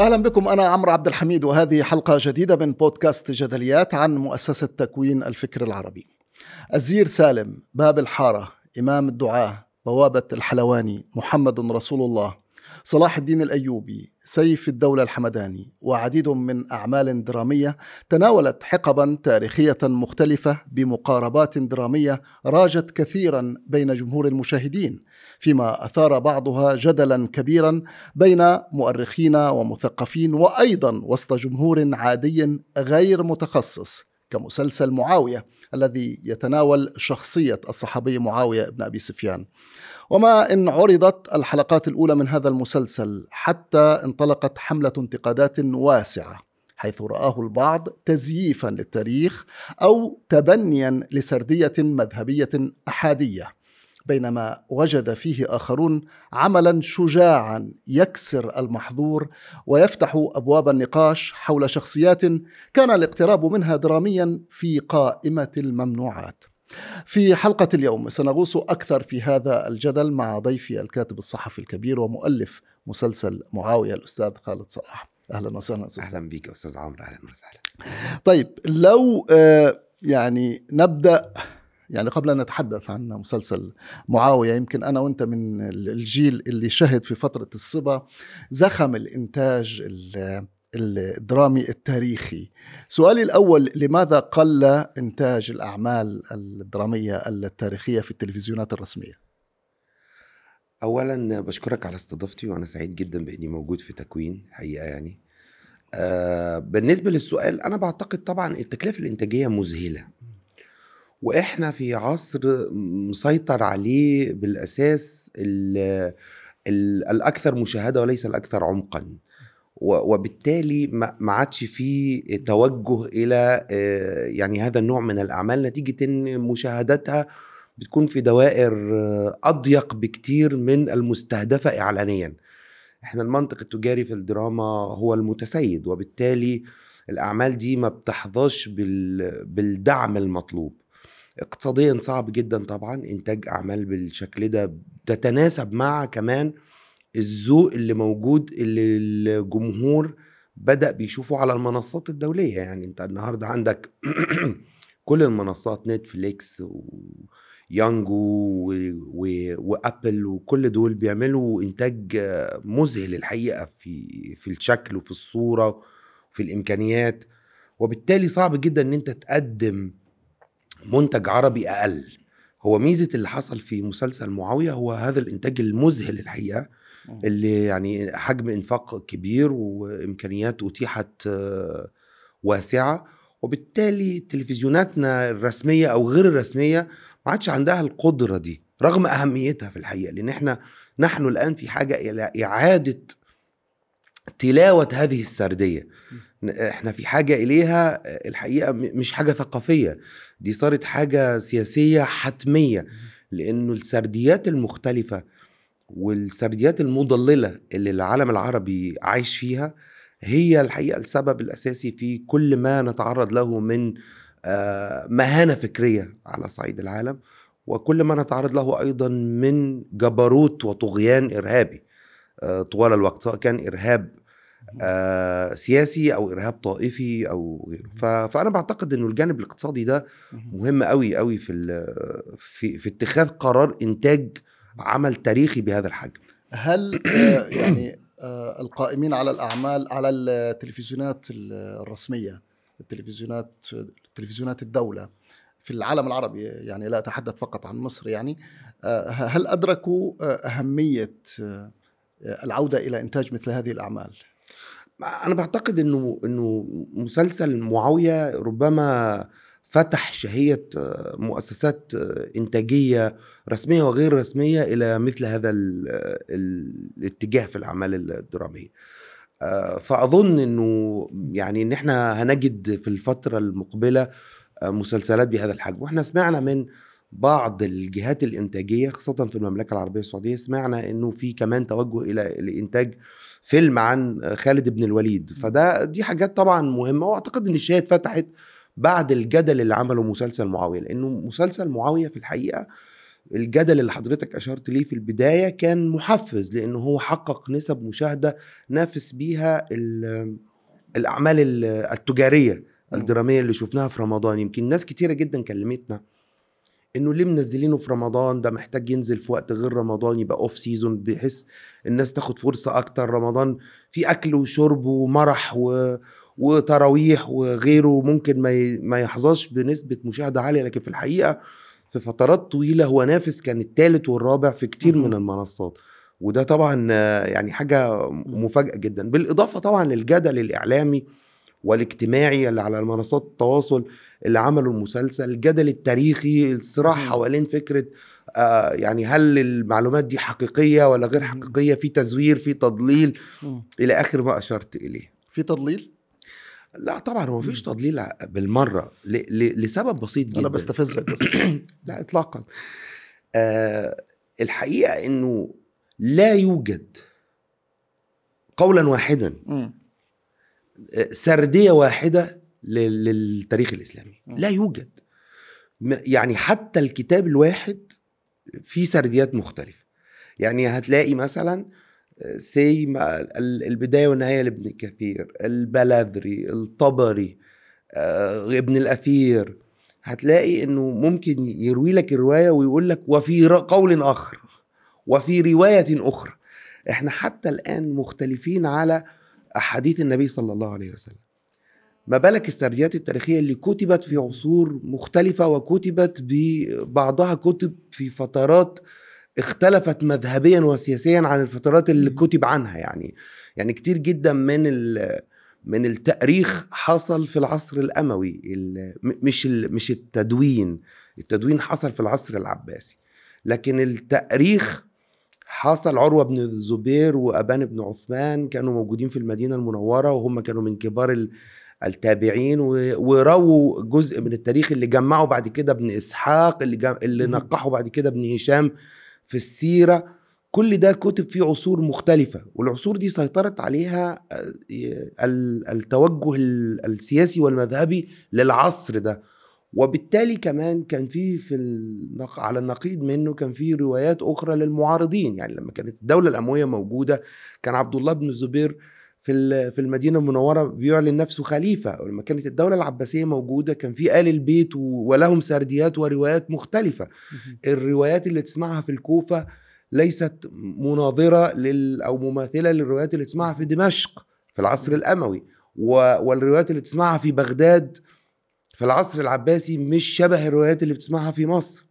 اهلا بكم انا عمرو عبد الحميد وهذه حلقه جديده من بودكاست جدليات عن مؤسسه تكوين الفكر العربي. الزير سالم، باب الحاره، امام الدعاه، بوابه الحلواني، محمد رسول الله، صلاح الدين الايوبي، سيف الدوله الحمداني، وعديد من اعمال دراميه تناولت حقبا تاريخيه مختلفه بمقاربات دراميه راجت كثيرا بين جمهور المشاهدين. فيما اثار بعضها جدلا كبيرا بين مؤرخين ومثقفين وايضا وسط جمهور عادي غير متخصص كمسلسل معاويه الذي يتناول شخصيه الصحابي معاويه بن ابي سفيان. وما ان عرضت الحلقات الاولى من هذا المسلسل حتى انطلقت حمله انتقادات واسعه حيث رآه البعض تزييفا للتاريخ أو تبنيا لسردية مذهبية أحادية بينما وجد فيه اخرون عملا شجاعا يكسر المحظور ويفتح ابواب النقاش حول شخصيات كان الاقتراب منها دراميا في قائمه الممنوعات. في حلقة اليوم سنغوص أكثر في هذا الجدل مع ضيفي الكاتب الصحفي الكبير ومؤلف مسلسل معاوية الأستاذ خالد صلاح أهلا وسهلا أستاذ أهلا بك أستاذ عمرو أهلا وسهلا طيب لو آه، يعني نبدأ يعني قبل أن نتحدث عن مسلسل معاوية يمكن أنا وأنت من الجيل اللي شهد في فترة الصبا زخم الإنتاج الدرامي التاريخي سؤالي الأول لماذا قل إنتاج الأعمال الدرامية التاريخية في التلفزيونات الرسمية؟ أولا بشكرك على استضافتي وأنا سعيد جدا بإني موجود في تكوين حقيقة يعني آه بالنسبة للسؤال أنا بعتقد طبعا التكلفة الإنتاجية مذهلة واحنا في عصر مسيطر عليه بالاساس ال ال الاكثر مشاهده وليس الاكثر عمقا وبالتالي ما عادش في توجه الى آه، يعني هذا النوع من الاعمال نتيجه ان مشاهداتها بتكون في دوائر اضيق بكتير من المستهدفه اعلانيا احنا المنطق التجاري في الدراما هو المتسيد وبالتالي الاعمال دي ما بتحظاش بالدعم المطلوب اقتصاديا صعب جدا طبعا انتاج اعمال بالشكل ده تتناسب مع كمان الذوق اللي موجود اللي الجمهور بدا بيشوفه على المنصات الدوليه يعني انت النهارده عندك كل المنصات نتفليكس ويانجو و... و... وابل وكل دول بيعملوا انتاج مذهل الحقيقه في في الشكل وفي الصوره وفي الامكانيات وبالتالي صعب جدا ان انت تقدم منتج عربي اقل هو ميزه اللي حصل في مسلسل معاويه هو هذا الانتاج المذهل الحقيقه اللي يعني حجم انفاق كبير وامكانيات اتيحت آه، واسعه وبالتالي تلفزيوناتنا الرسميه او غير الرسميه ما عادش عندها القدره دي رغم اهميتها في الحقيقه لان احنا نحن الان في حاجه الى اعاده تلاوه هذه السرديه احنا في حاجه اليها الحقيقه مش حاجه ثقافيه دي صارت حاجه سياسيه حتميه لانه السرديات المختلفه والسرديات المضلله اللي العالم العربي عايش فيها هي الحقيقه السبب الاساسي في كل ما نتعرض له من آه، مهانه فكريه على صعيد العالم وكل ما نتعرض له ايضا من جبروت وطغيان ارهابي آه، طوال الوقت سواء كان ارهاب آه سياسي او ارهاب طائفي او غيره فانا بعتقد انه الجانب الاقتصادي ده مهم قوي قوي في في في اتخاذ قرار انتاج عمل تاريخي بهذا الحجم هل آه يعني آه القائمين على الاعمال على التلفزيونات الرسميه التلفزيونات تلفزيونات الدوله في العالم العربي يعني لا اتحدث فقط عن مصر يعني آه، هل ادركوا آه، اهميه آه، العوده الى انتاج مثل هذه الاعمال انا بعتقد انه انه مسلسل معاويه ربما فتح شهيه آه، مؤسسات آه، انتاجيه رسميه وغير رسميه الى مثل هذا الاتجاه في الاعمال الدراميه آه، فاظن انه يعني ان احنا هنجد في الفتره المقبله مسلسلات بهذا الحجم واحنا سمعنا من بعض الجهات الانتاجيه خاصه في المملكه العربيه السعوديه سمعنا انه في كمان توجه الى الانتاج فيلم عن خالد بن الوليد فده دي حاجات طبعا مهمه واعتقد ان الشاهد فتحت بعد الجدل اللي عمله مسلسل معاويه لانه مسلسل معاويه في الحقيقه الجدل اللي حضرتك اشرت ليه في البدايه كان محفز لانه هو حقق نسب مشاهده نافس بيها ال- الاعمال ال- التجاريه الدراميه اللي شفناها في رمضان يمكن ناس كتيره جدا كلمتنا انه ليه منزلينه في رمضان ده محتاج ينزل في وقت غير رمضان يبقى اوف سيزون بحيث الناس تاخد فرصه اكتر رمضان في اكل وشرب ومرح و... وتراويح وغيره ممكن ما ي... ما يحظاش بنسبه مشاهده عاليه لكن في الحقيقه في فترات طويله هو نافس كان الثالث والرابع في كتير من مهم. المنصات وده طبعا آه، يعني حاجه مفاجاه جدا بالاضافه طبعا للجدل الاعلامي والاجتماعي اللي على منصات التواصل اللي عملوا المسلسل الجدل التاريخي الصراع مهم. حوالين فكره آه يعني هل المعلومات دي حقيقيه ولا غير حقيقيه في تزوير في تضليل مم. الى اخر ما اشرت اليه في تضليل لا طبعا هو مفيش تضليل بالمره ل... ل... لسبب بسيط جدا انا بستفزك بس لا اطلاقا آه الحقيقه انه لا يوجد قولا واحدا مم. آه، سرديه واحده لل- للتاريخ الاسلامي م. لا يوجد م- يعني حتى الكتاب الواحد فيه سرديات مختلفه يعني هتلاقي مثلا آه، سي ما- ال- البدايه والنهايه لابن كثير البلاذري الطبري آه، ابن الاثير هتلاقي انه ممكن يروي لك الروايه ويقول لك وفي ر- قول اخر وفي روايه اخرى احنا حتى الان مختلفين على احاديث النبي صلى الله عليه وسلم ما بالك السرديات التاريخيه اللي كتبت في عصور مختلفه وكتبت ببعضها كتب في فترات اختلفت مذهبيا وسياسيا عن الفترات اللي مم. كتب عنها يعني يعني كتير جدا من ال من التاريخ حصل في العصر الاموي ال- م- مش ال- مش التدوين التدوين حصل في العصر العباسي لكن التاريخ حصل عروة بن الزبير وأبان بن عثمان كانوا موجودين في المدينة المنورة وهم كانوا من كبار ال- التابعين و- ورووا جزء من التاريخ اللي جمعوا بعد كده ابن إسحاق اللي, جم... اللي مهم. نقحوا بعد كده ابن هشام في السيرة كل ده كتب في عصور مختلفة والعصور دي سيطرت عليها آه، ال- التوجه ال- السياسي والمذهبي للعصر ده وبالتالي كمان كان في في النق... على النقيض منه كان في روايات اخرى للمعارضين يعني لما كانت الدوله الامويه موجوده كان عبد الله بن الزبير في ال- في المدينه المنوره بيعلن نفسه خليفه ولما كانت الدوله العباسيه موجوده كان في ال البيت و- ولهم سرديات وروايات مختلفه مم. الروايات اللي تسمعها في الكوفه ليست مناظره لل او مماثله للروايات اللي تسمعها في دمشق في العصر الاموي و... والروايات اللي تسمعها في بغداد في العصر العباسي مش شبه الروايات اللي بتسمعها في مصر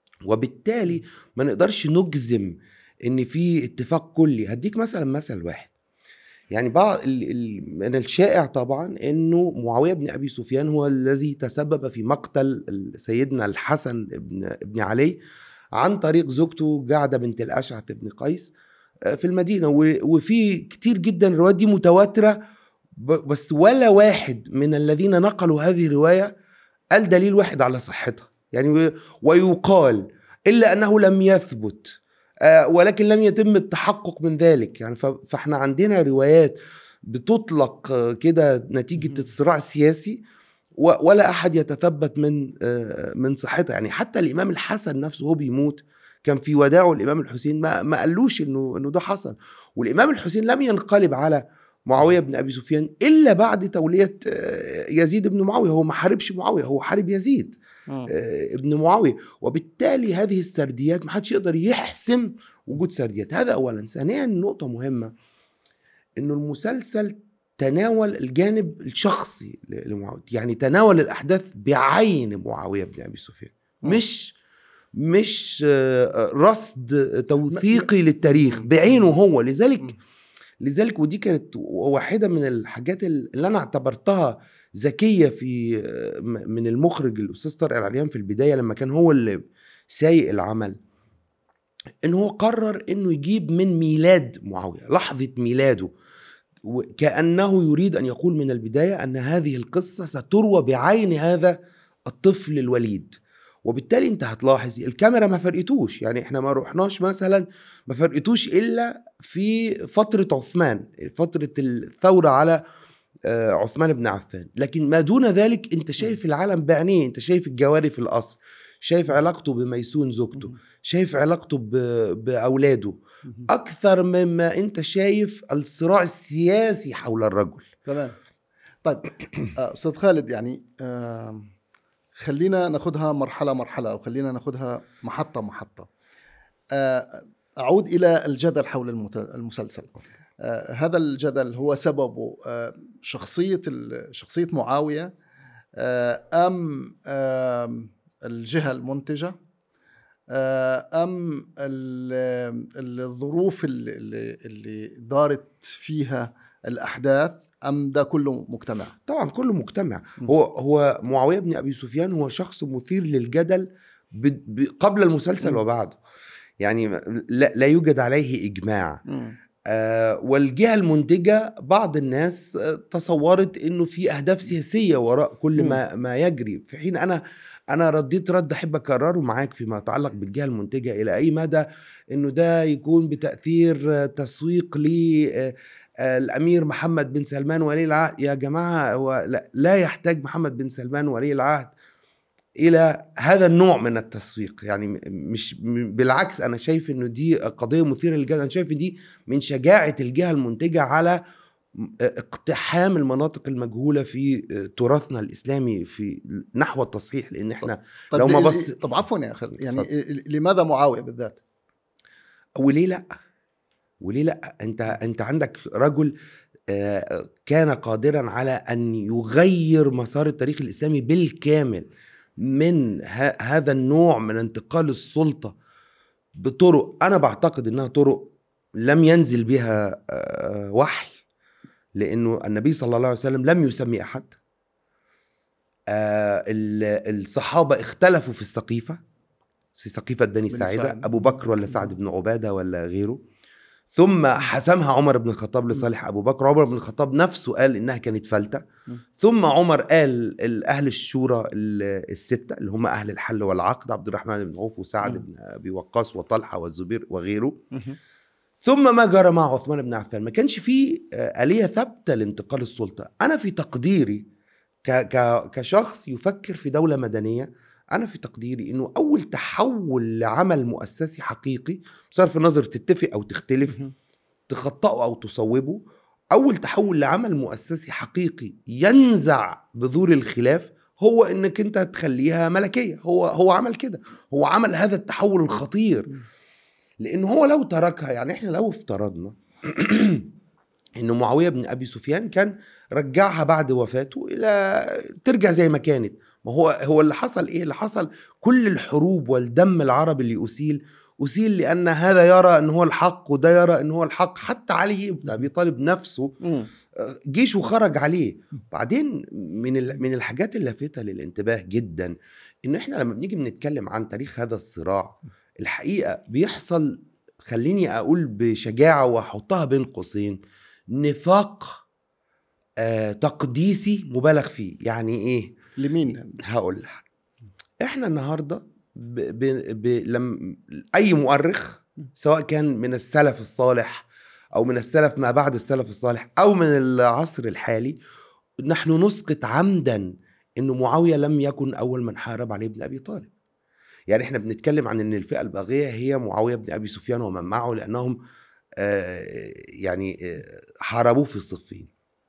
وبالتالي ما نقدرش نجزم ان في اتفاق كلي هديك مثلا مثل واحد يعني بعض ال- ال- من الشائع طبعا انه معاويه بن ابي سفيان هو الذي تسبب في مقتل ال- سيدنا الحسن بن ابن علي عن طريق زوجته جعده بنت الاشعث بن قيس آه، في المدينه و- وفي كتير جدا الروايات دي متواتره ب- بس ولا واحد من الذين نقلوا هذه الروايه قال دليل واحد على صحتها يعني و- ويقال الا انه لم يثبت آه، ولكن لم يتم التحقق من ذلك يعني ف- فاحنا عندنا روايات بتطلق آه، كده نتيجه مهم. الصراع السياسي و- ولا احد يتثبت من آه، من صحتها يعني حتى الامام الحسن نفسه هو بيموت كان في وداعه الامام الحسين ما ما قالوش انه انه ده حصل والامام الحسين لم ينقلب على معاويه بن ابي سفيان الا بعد توليه آه، يزيد بن معاويه هو ما حاربش معاويه هو حارب يزيد مم. آه، ابن معاويه وبالتالي هذه السرديات ما حدش يقدر يحسم وجود سرديات هذا اولا ثانيا نقطه مهمه انه المسلسل تناول الجانب الشخصي ل- لمعاويه يعني تناول الاحداث بعين معاويه بن ابي سفيان مم. مش مش آه، رصد توثيقي للتاريخ بعينه هو لذلك مم. لذلك ودي كانت واحده من الحاجات اللي انا اعتبرتها ذكيه في م- من المخرج الاستاذ طارق العريان في البدايه لما كان هو اللي سايق العمل ان هو قرر انه يجيب من ميلاد معاويه لحظه ميلاده وكانه يريد ان يقول من البدايه ان هذه القصه ستروى بعين هذا الطفل الوليد وبالتالي انت هتلاحظ الكاميرا ما فرقتوش يعني احنا ما رحناش مثلا ما فرقتوش الا في فتره عثمان فتره الثوره على آه، عثمان بن عفان لكن ما دون ذلك انت شايف العالم بعينيه انت شايف الجواري في القصر شايف علاقته بميسون زوجته مم. شايف علاقته ب- باولاده مم. اكثر مما انت شايف الصراع السياسي حول الرجل تمام طيب آه، استاذ خالد يعني آم، خلينا ناخذها مرحله مرحله او خلينا ناخذها محطه محطه آه، اعود الى الجدل حول المت- المسلسل آه، هذا الجدل هو سببه آه، شخصيه ال- شخصيه معاويه آه، ام آم، الجهه المنتجه آه، ام ال- الظروف اللي, اللي- اللي دارت فيها الاحداث ام ده كله مجتمع طبعا كله مجتمع مم. هو هو معاويه بن ابي سفيان هو شخص مثير للجدل ب- ب- قبل المسلسل مم. وبعده يعني لا, لا يوجد عليه اجماع آه والجهه المنتجه بعض الناس آه، تصورت انه في اهداف سياسيه وراء كل ما ما يجري في حين انا انا رديت رد احب اكرره معاك فيما يتعلق بالجهه المنتجه الى اي مدى انه ده يكون بتاثير آه، تسويق ل آه، آه، الامير محمد بن سلمان ولي العهد يا جماعه هو لا, لا يحتاج محمد بن سلمان ولي العهد الى هذا النوع من التسويق يعني م- مش م- بالعكس انا شايف انه دي قضيه مثيره للجدل انا شايف إن دي من شجاعه الجهه المنتجه على م- اقتحام المناطق المجهوله في تراثنا الاسلامي في نحو التصحيح لان احنا لو ما ل- بص- طب عفوا يا اخي يعني اتفضل. لماذا معاويه بالذات؟ وليه لا وليه لا انت انت عندك رجل آه، كان قادرا على ان يغير مسار التاريخ الاسلامي بالكامل من ه- هذا النوع من انتقال السلطه بطرق انا بعتقد انها طرق لم ينزل بها آه، وحي لانه النبي صلى الله عليه وسلم لم يسمي احد آه، ال- الصحابه اختلفوا في السقيفه في سقيفه بني بني ساعده ساعدة. ابو بكر ولا سعد بن عباده ولا غيره ثم حسمها عمر بن الخطاب لصالح ابو بكر عمر بن الخطاب نفسه قال انها كانت فلته م. ثم عمر قال ال- اهل الشورى ال- السته اللي هم اهل الحل والعقد عبد الرحمن بن عوف وسعد م. بن ابي وقاص وطلحه والزبير وغيره ثم ما جرى مع عثمان بن عفان ما كانش فيه آه، آلية ثابتة لانتقال السلطة أنا في تقديري ك ك كشخص يفكر في دولة مدنية أنا في تقديري إنه أول تحول لعمل مؤسسي حقيقي بصرف النظر تتفق أو تختلف تخطئه أو تصوبه أول تحول لعمل مؤسسي حقيقي ينزع بذور الخلاف هو انك انت تخليها ملكيه هو هو عمل كده هو عمل هذا التحول الخطير لان هو لو تركها يعني احنا لو افترضنا ان معاويه بن ابي سفيان كان رجعها بعد وفاته الى ترجع زي ما كانت ما هو هو اللي حصل ايه اللي حصل كل الحروب والدم العربي اللي اسيل اسيل لان هذا يرى ان هو الحق وده يرى ان هو الحق حتى علي بن ابي طالب نفسه مم. جيشه خرج عليه بعدين من ال- من الحاجات اللافته للانتباه جدا ان احنا لما بنيجي بنتكلم عن تاريخ هذا الصراع الحقيقه بيحصل خليني اقول بشجاعه واحطها بين قوسين نفاق آه تقديسي مبالغ فيه يعني ايه لمين؟ هقول لك احنا النهارده ب... ب... ب... لم... اي مؤرخ سواء كان من السلف الصالح او من السلف ما بعد السلف الصالح او من العصر الحالي نحن نسقط عمدا انه معاويه لم يكن اول من حارب علي بن ابي طالب يعني احنا بنتكلم عن ان الفئه الباغيه هي معاويه بن ابي سفيان ومن معه لانهم آه يعني آه حاربوه في صفين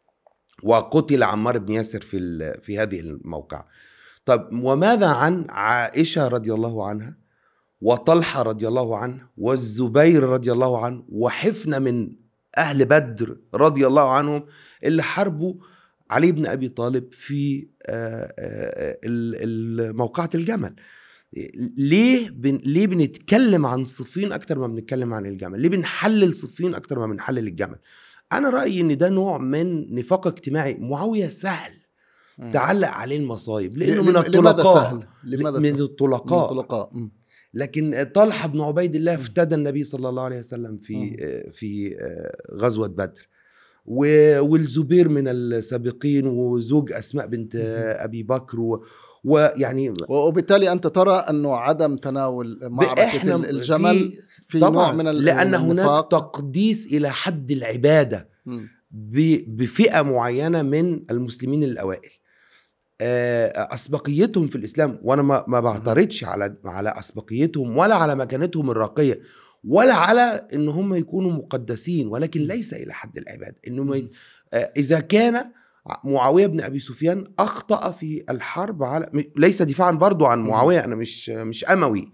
وقتل عمار بن ياسر في ال- في هذه الموقعه طب وماذا عن عائشه رضي الله عنها وطلحه رضي الله عنه والزبير رضي الله عنه وحفنه من اهل بدر رضي الله عنهم اللي حاربوا علي بن ابي طالب في آه، آه، ال- ال- موقعه الجمل ليه بن ليه بنتكلم عن صفين اكتر ما بنتكلم عن الجمل ليه بنحلل صفين اكتر ما بنحلل الجمل انا رايي ان ده نوع من نفاق اجتماعي معاويه سهل مم. تعلق عليه المصايب ل- لانه من لماذا الطلقاء سهل؟ لماذا من سهل؟ من الطلقاء الطلقاء مم. لكن طلحه بن عبيد الله افتدى النبي صلى الله عليه وسلم في في غزوه بدر و- والزبير من السابقين وزوج اسماء بنت ابي بكر و- ويعني وبالتالي انت ترى انه عدم تناول معركه إحنا ال- الجمل في طبعا نوع من ال- لان من هناك النفاق. تقديس الى حد العباده مم. ب- بفئه معينه من المسلمين الاوائل آه، اسبقيتهم في الاسلام وانا ما ما بعترضش على على اسبقيتهم ولا على مكانتهم الراقيه ولا على ان هم يكونوا مقدسين ولكن ليس الى حد العباده انه ما ي- آه، اذا كان معاويه بن ابي سفيان اخطا في الحرب على م- ليس دفاعا برضو عن معاويه انا مش مش اموي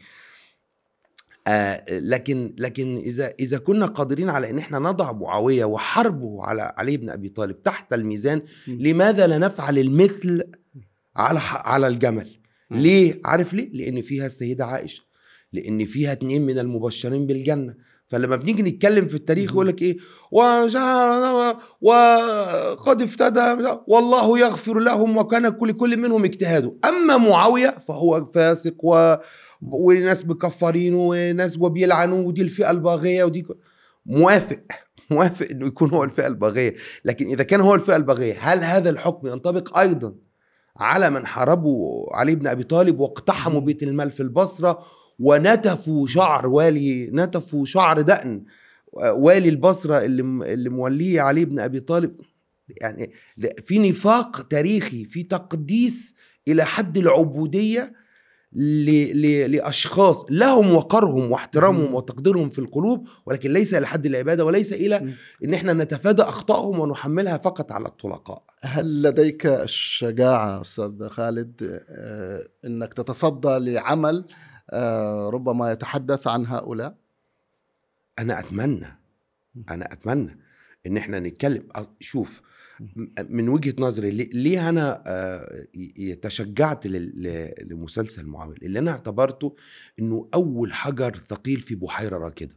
آه لكن لكن اذا اذا كنا قادرين على ان احنا نضع معاويه وحربه على علي بن ابي طالب تحت الميزان مم. لماذا لا نفعل المثل على ح- على الجمل مم. ليه عارف ليه لان فيها السيده عائشه لان فيها اتنين من المبشرين بالجنه فلما بنيجي نتكلم في التاريخ مم. يقول لك ايه وجعل- وقد افتدى والله يغفر لهم وكان كل كل منهم اجتهاده اما معاويه فهو فاسق و وناس مكفرينه وناس وبيلعنوه ودي الفئه الباغيه ودي ك- موافق موافق انه يكون هو الفئه الباغيه لكن اذا كان هو الفئه الباغيه هل هذا الحكم ينطبق ايضا على من حاربوا علي بن ابي طالب واقتحموا بيت المال في البصره ونتفوا شعر والي نتفوا شعر دقن والي البصره اللي اللي موليه علي بن ابي طالب يعني في نفاق تاريخي في تقديس الى حد العبوديه ل- ل- لاشخاص لهم وقرهم واحترامهم مم. وتقديرهم في القلوب ولكن ليس الى حد العباده وليس الى مم. ان احنا نتفادى اخطائهم ونحملها فقط على الطلقاء هل لديك الشجاعة أستاذ خالد آه، أنك تتصدى لعمل آه، ربما يتحدث عن هؤلاء انا اتمنى انا اتمنى ان احنا نتكلم أ- شوف م- من وجهه نظري ليه- ليه انا آه، ي- ي- تشجعت لل- ل- لمسلسل معامل اللي انا اعتبرته انه اول حجر ثقيل في بحيره راكده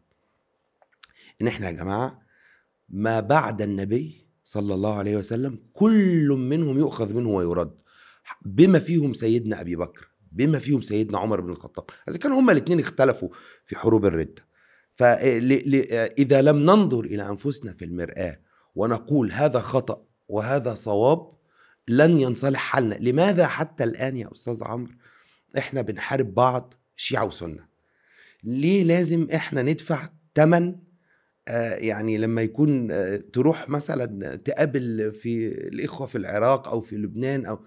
ان احنا يا جماعه ما بعد النبي صلى الله عليه وسلم كل منهم يؤخذ منه ويرد بما فيهم سيدنا ابي بكر بما فيهم سيدنا عمر بن الخطاب اذا كانوا هما الاثنين اختلفوا في حروب الرده فاذا لم ننظر الى انفسنا في المراه ونقول هذا خطا وهذا صواب لن ينصلح حالنا لماذا حتى الان يا استاذ عمرو احنا بنحارب بعض شيعه وسنه ليه لازم احنا ندفع ثمن آه، يعني لما يكون آه، تروح مثلا تقابل في الاخوه في العراق او في لبنان او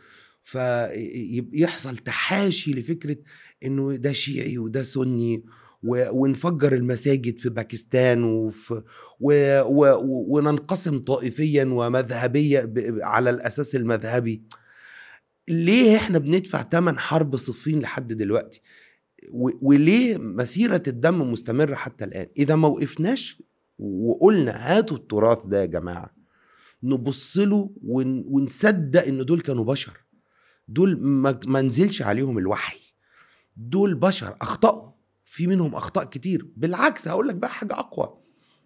فيحصل تحاشي لفكره انه ده شيعي وده سني و- ونفجر المساجد في باكستان وفي و و وننقسم طائفيا ومذهبيا ب- على الاساس المذهبي ليه احنا بندفع ثمن حرب صفين لحد دلوقتي و- وليه مسيرة الدم مستمرة حتى الآن إذا ما وقفناش وقلنا هاتوا التراث ده يا جماعة نبص له ون ونصدق إن دول كانوا بشر دول ما ما نزلش عليهم الوحي دول بشر أخطأوا في منهم أخطاء كتير بالعكس هقول لك بقى حاجة أقوى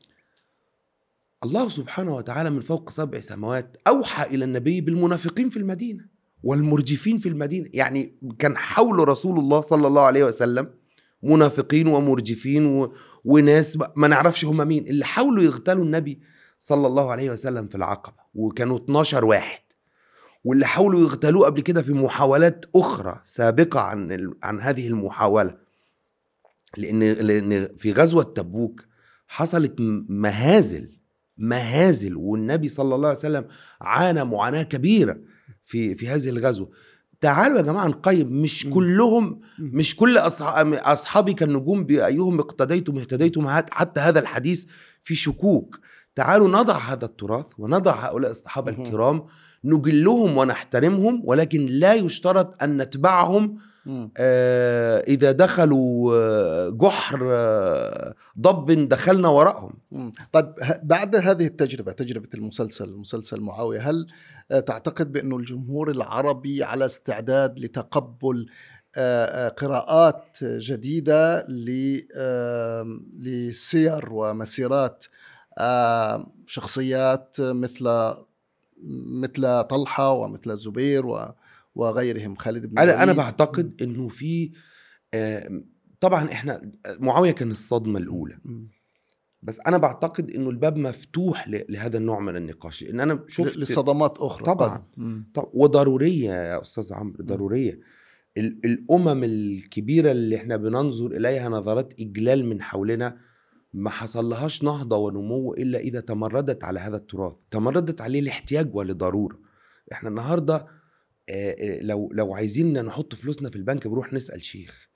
الله سبحانه وتعالى من فوق سبع سماوات أوحى إلى النبي بالمنافقين في المدينة والمرجفين في المدينة يعني كان حول رسول الله صلى الله عليه وسلم منافقين ومرجفين و... وناس ما- ما نعرفش هم مين اللي حاولوا يغتالوا النبي صلى الله عليه وسلم في العقبة وكانوا 12 واحد واللي حاولوا يغتالوه قبل كده في محاولات أخرى سابقة عن ال... عن هذه المحاولة لأن لأن في غزوة تبوك حصلت م- مهازل مهازل والنبي صلى الله عليه وسلم عانى معاناة كبيرة في في هذه الغزوة تعالوا يا جماعة نقيم مش مم. كلهم مش كل أصحاب أصحابي كالنجوم بأيهم اقتديتم اهتديتم هات- حتى هذا الحديث في شكوك تعالوا نضع هذا التراث ونضع هؤلاء الصحابة مهم. الكرام نجلهم ونحترمهم ولكن لا يشترط أن نتبعهم مم. آه، إذا دخلوا آه، جحر آه، ضب دخلنا وراءهم مم. طيب ه- بعد هذه التجربة تجربة المسلسل مسلسل معاوية هل آه، تعتقد بأن الجمهور العربي على استعداد لتقبل آه، آه، قراءات جديدة ل- آم، لسير ومسيرات آم، شخصيات مثل مثل طلحة ومثل الزبير و- وغيرهم خالد بن انا انا الوليد. بعتقد انه في آه، طبعا احنا معاويه كان الصدمه الاولى مم. بس انا بعتقد انه الباب مفتوح ل- لهذا النوع من النقاش لان انا شفت لصدمات أخرى طبعاً. قد. مم. طب وضروريه يا استاذ عمرو ضروريه ال- الامم الكبيره اللي احنا بننظر اليها نظرات اجلال من حولنا ما حصلهاش نهضه ونمو الا اذا تمردت على هذا التراث تمردت عليه لاحتياج ولضروره احنا النهارده آه، آه، لو لو عايزين نحط فلوسنا في البنك بنروح نسال شيخ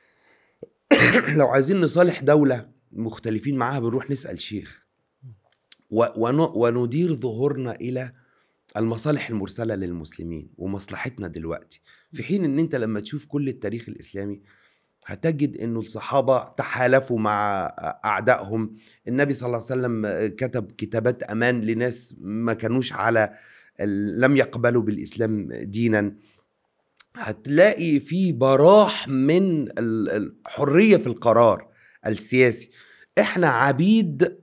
لو عايزين نصالح دوله مختلفين معاها بنروح نسال شيخ و- ون- وندير ظهورنا الى المصالح المرسله للمسلمين ومصلحتنا دلوقتي في حين ان انت لما تشوف كل التاريخ الاسلامي هتجد انه الصحابه تحالفوا مع اعدائهم النبي صلى الله عليه وسلم كتب كتابات امان لناس ما كانوش على ال- لم يقبلوا بالاسلام دينا هتلاقي في براح من ال- الحريه في القرار السياسي احنا عبيد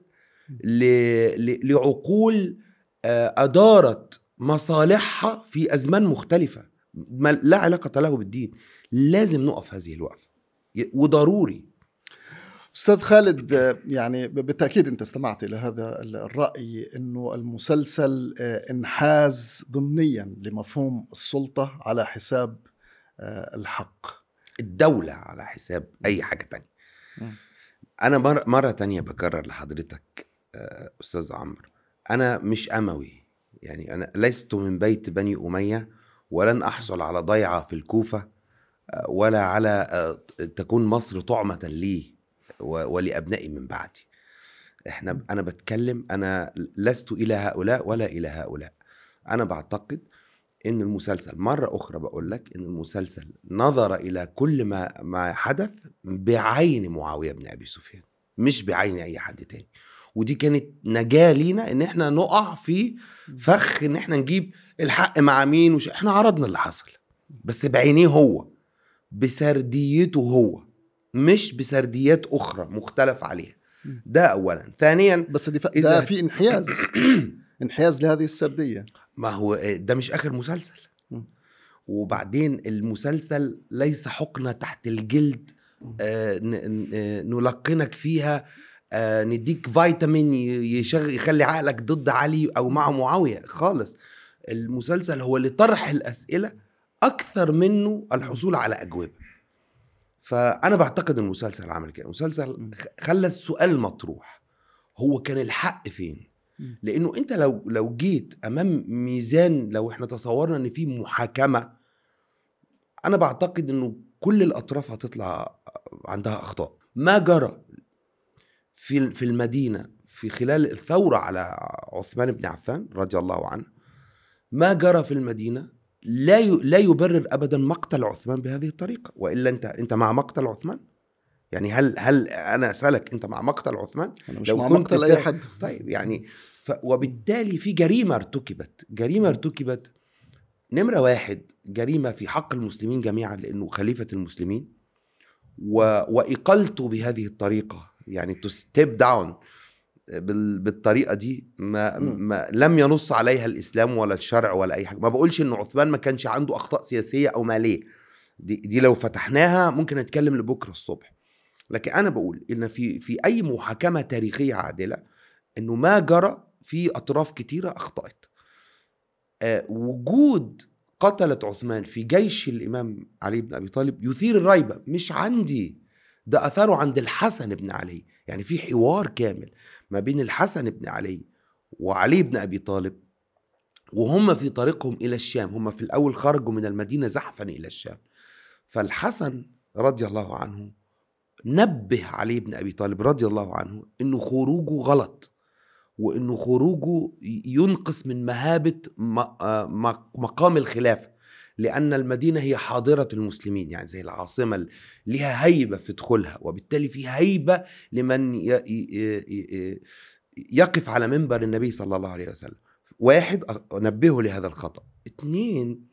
ل- ل- لعقول آه، ادارت مصالحها في ازمان مختلفه ما لا علاقه له بالدين لازم نقف هذه الوقفه ي- وضروري استاذ خالد آه، يعني ب- بالتاكيد انت استمعت الى هذا ال- الراي انه المسلسل آه، انحاز ضمنيا لمفهوم السلطه على حساب آه، الحق الدولة على حساب أي حاجة تانية مم. أنا مرة, مرة تانية بكرر لحضرتك آه، أستاذ عمرو أنا مش أموي يعني أنا لست من بيت بني أمية ولن أحصل على ضيعة في الكوفة آه، ولا على آه، تكون مصر طعمة لي و- ولأبنائي من بعدي احنا انا بتكلم انا لست الى هؤلاء ولا الى هؤلاء انا بعتقد ان المسلسل مره اخرى بقول لك ان المسلسل نظر الى كل ما ما حدث بعين معاويه بن ابي سفيان مش بعين اي حد تاني ودي كانت نجاه لينا ان احنا نقع في فخ ان احنا نجيب الحق مع مين وش احنا عرضنا اللي حصل بس بعينيه هو بسرديته هو مش بسرديات اخرى مختلف عليها ده اولا ثانيا بس دي ف... إذا- ده في انحياز انحياز لهذه السرديه ما هو ده مش اخر مسلسل مم. وبعدين المسلسل ليس حقنه تحت الجلد آه ن- ن- آه، نلقنك فيها آه نديك فيتامين ي- يشغل يخلي عقلك ضد علي او مع معاويه خالص المسلسل هو لطرح الاسئله اكثر منه الحصول على اجوبه فانا بعتقد إن المسلسل عمل كده المسلسل خ- خلى السؤال مطروح هو كان الحق فين مم. لانه انت لو لو جيت امام ميزان لو احنا تصورنا ان في محاكمه انا بعتقد انه كل الاطراف هتطلع عندها اخطاء ما جرى في في المدينه في خلال الثوره على عثمان بن عفان رضي الله عنه ما جرى في المدينه لا ي- لا يبرر ابدا مقتل عثمان بهذه الطريقه والا انت انت مع مقتل عثمان يعني هل هل انا اسالك انت مع مقتل عثمان انا مش لو مع كنت مقتل اي تا- حد طيب يعني ف وبالتالي في جريمه ارتكبت جريمه ارتكبت نمره واحد جريمه في حق المسلمين جميعا لانه خليفه المسلمين و... واقالته بهذه الطريقه يعني تو ستيب داون بال... بالطريقه دي ما... مم. ما لم ينص عليها الاسلام ولا الشرع ولا اي حاجه ما بقولش ان عثمان ما كانش عنده اخطاء سياسيه او ماليه دي, دي لو فتحناها ممكن نتكلم لبكره الصبح لكن انا بقول ان في في اي محاكمه تاريخيه عادله انه ما جرى في اطراف كتيره اخطات آه وجود قتلة عثمان في جيش الامام علي بن ابي طالب يثير الريبه مش عندي ده اثاره عند الحسن بن علي يعني في حوار كامل ما بين الحسن بن علي وعلي بن ابي طالب وهم في طريقهم الى الشام هم في الاول خرجوا من المدينه زحفا الى الشام فالحسن رضي الله عنه نبه علي بن ابي طالب رضي الله عنه انه خروجه غلط وانه خروجه ينقص من مهابه م- آه م- مقام الخلافه لان المدينه هي حاضره المسلمين يعني زي العاصمه اللي ليها هيبه في دخولها وبالتالي في هيبه لمن ي- ي- ي- يقف على منبر النبي صلى الله عليه وسلم واحد أ- نبهه لهذا الخطا اثنين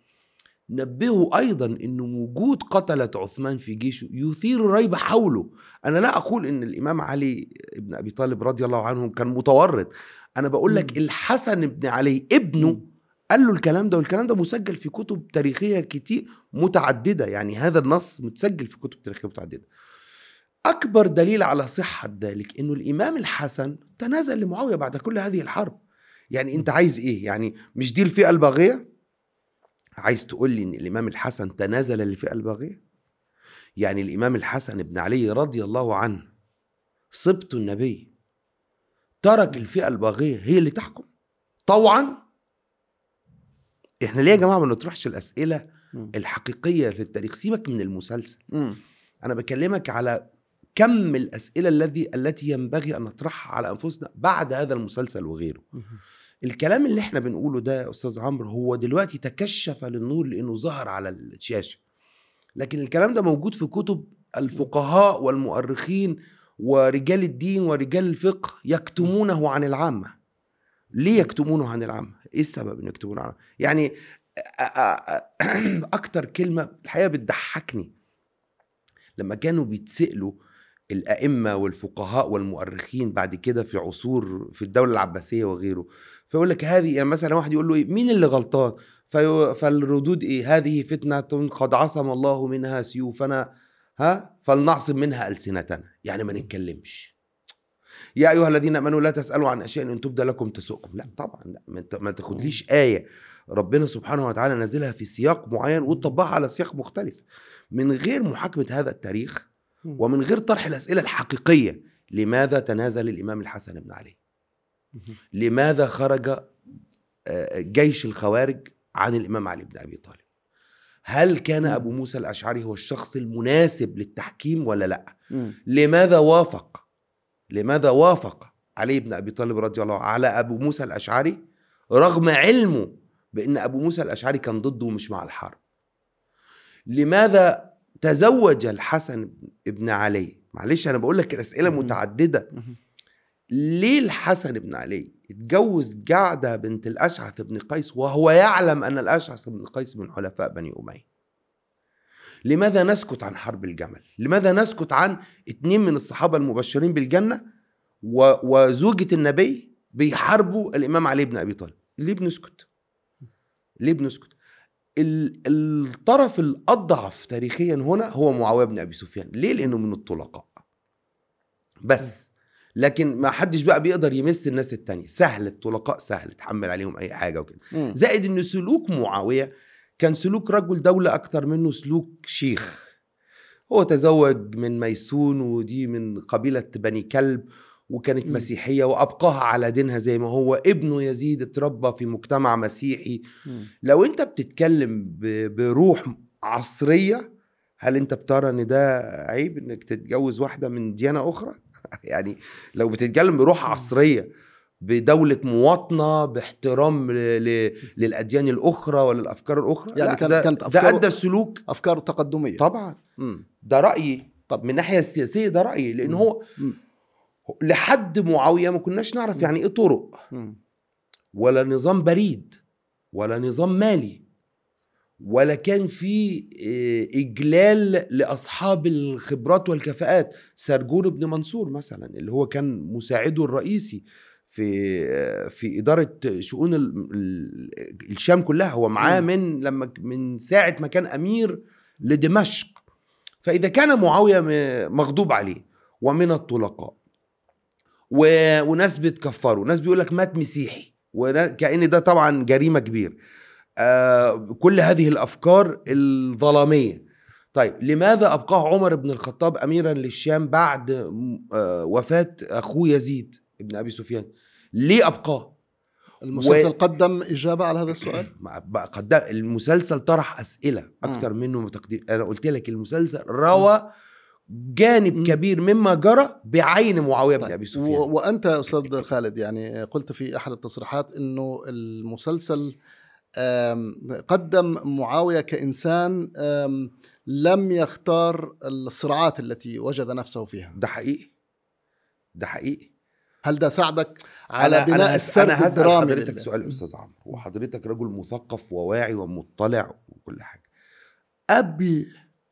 نبهوا ايضا ان وجود قتله عثمان في جيشه يثير الريبه حوله انا لا اقول ان الامام علي بن ابي طالب رضي الله عنه كان متورط انا بقول لك مم. الحسن بن علي ابنه مم. قال له الكلام ده والكلام ده مسجل في كتب تاريخيه كتير متعدده يعني هذا النص متسجل في كتب تاريخيه متعدده اكبر دليل على صحه ذلك انه الامام الحسن تنازل لمعاويه بعد كل هذه الحرب يعني انت عايز ايه يعني مش دي الفئه الباغيه عايز تقول لي ان الامام الحسن تنازل للفئه الباغيه يعني الامام الحسن بن علي رضي الله عنه صبت النبي ترك الفئه الباغيه هي اللي تحكم طوعا احنا ليه يا جماعه ما نطرحش الاسئله مم. الحقيقيه في التاريخ سيبك من المسلسل مم. انا بكلمك على كم الاسئله الذي التي ينبغي ان نطرحها على انفسنا بعد هذا المسلسل وغيره مم. الكلام اللي احنا بنقوله ده يا استاذ عمرو هو دلوقتي تكشف للنور لانه ظهر على الشاشه لكن الكلام ده موجود في كتب الفقهاء والمؤرخين ورجال الدين ورجال الفقه يكتمونه عن العامه ليه يكتمونه عن العامه ايه السبب ان يكتمونه عن العامة؟ يعني أ- أ- أ- اكتر كلمه الحقيقه بتضحكني لما كانوا بيتسالوا الائمه والفقهاء والمؤرخين بعد كده في عصور في الدوله العباسيه وغيره فيقول لك هذه يعني مثلا واحد يقول له إيه مين اللي غلطان في فالردود ايه هذه فتنه قد عصم الله منها سيوفنا ها فلنعصم منها السنتنا يعني ما نتكلمش يا ايها الذين امنوا لا تسالوا عن اشياء ان تبدى لكم تسؤكم لا طبعا لا ما انت- ما تاخدليش ايه ربنا سبحانه وتعالى نزلها في سياق معين وتطبقها على سياق مختلف من غير محاكمه هذا التاريخ مم. ومن غير طرح الاسئله الحقيقيه لماذا تنازل الامام الحسن بن علي لماذا خرج آه، جيش الخوارج عن الامام علي بن ابي طالب هل كان ابو موسى الاشعري هو الشخص المناسب للتحكيم ولا لا مم. لماذا وافق لماذا وافق علي بن ابي طالب رضي الله عنه على ابو موسى الاشعري رغم علمه بان ابو موسى الاشعري كان ضده ومش مع الحرب لماذا تزوج الحسن بن علي معلش انا بقول لك الاسئله مم. متعدده مم. ليه الحسن بن علي اتجوز جعده بنت الاشعث بن قيس وهو يعلم ان الاشعث بن قيس من حلفاء بني اميه لماذا نسكت عن حرب الجمل لماذا نسكت عن اتنين من الصحابه المبشرين بالجنه و... وزوجة النبي بيحاربوا الامام علي بن ابي طالب ليه بنسكت ليه بنسكت ال... الطرف الاضعف تاريخيا هنا هو معاويه بن ابي سفيان ليه لانه من الطلقاء بس لكن ما حدش بقى بيقدر يمس الناس التانية سهل الطلقاء سهل تحمل عليهم اي حاجه وكده مم. زائد ان سلوك معاويه كان سلوك رجل دوله اكتر منه سلوك شيخ هو تزوج من ميسون ودي من قبيله بني كلب وكانت مم. مسيحيه وابقاها على دينها زي ما هو ابنه يزيد اتربى في مجتمع مسيحي مم. لو انت بتتكلم ب- بروح عصريه هل انت بترى ان ده عيب انك تتجوز واحده من ديانه اخرى يعني لو بتتكلم بروح عصريه بدولة مواطنة باحترام ل... ل... للأديان الأخرى وللأفكار الأخرى يعني لا، كان- ده, كانت ده أفكاره- أدى السلوك افكار تقدميه طبعا مم. ده رأيي طب. طب من الناحية السياسية ده رأيي لأن مم. هو مم. لحد معاوية ما كناش نعرف يعني إيه طرق مم. ولا نظام بريد ولا نظام مالي ولا كان في آه، اجلال لاصحاب الخبرات والكفاءات سرجون بن منصور مثلا اللي هو كان مساعده الرئيسي في آه، في اداره شؤون ال- ال- الشام كلها هو معاه مم. من لما ك- من ساعه ما كان امير لدمشق فاذا كان معاويه م- مغضوب عليه ومن الطلقاء و... وناس بتكفروا ناس بيقول لك مات مسيحي وكأن ده طبعا جريمه كبيره آه كل هذه الافكار الظلاميه طيب لماذا ابقاه عمر بن الخطاب اميرا للشام بعد آه وفاه اخوه يزيد بن ابي سفيان ليه ابقاه المسلسل و- قدم اجابه على هذا السؤال ما- بقى قدام المسلسل طرح اسئله اكتر منه تقدير انا قلت لك المسلسل روى جانب مم. كبير مما جرى بعين معاويه بن طيب. ابي سفيان و- وانت يا استاذ خالد يعني قلت في احد التصريحات انه المسلسل آم، قدم معاويه كانسان آم، لم يختار الصراعات التي وجد نفسه فيها ده حقيقي ده حقيقي هل ده ساعدك على أنا- بناء أنا هس- السرد انا هسال الدرامي حضرتك لل- سؤال يا استاذ عمرو وحضرتك رجل مثقف وواعي ومطلع وكل حاجه قبل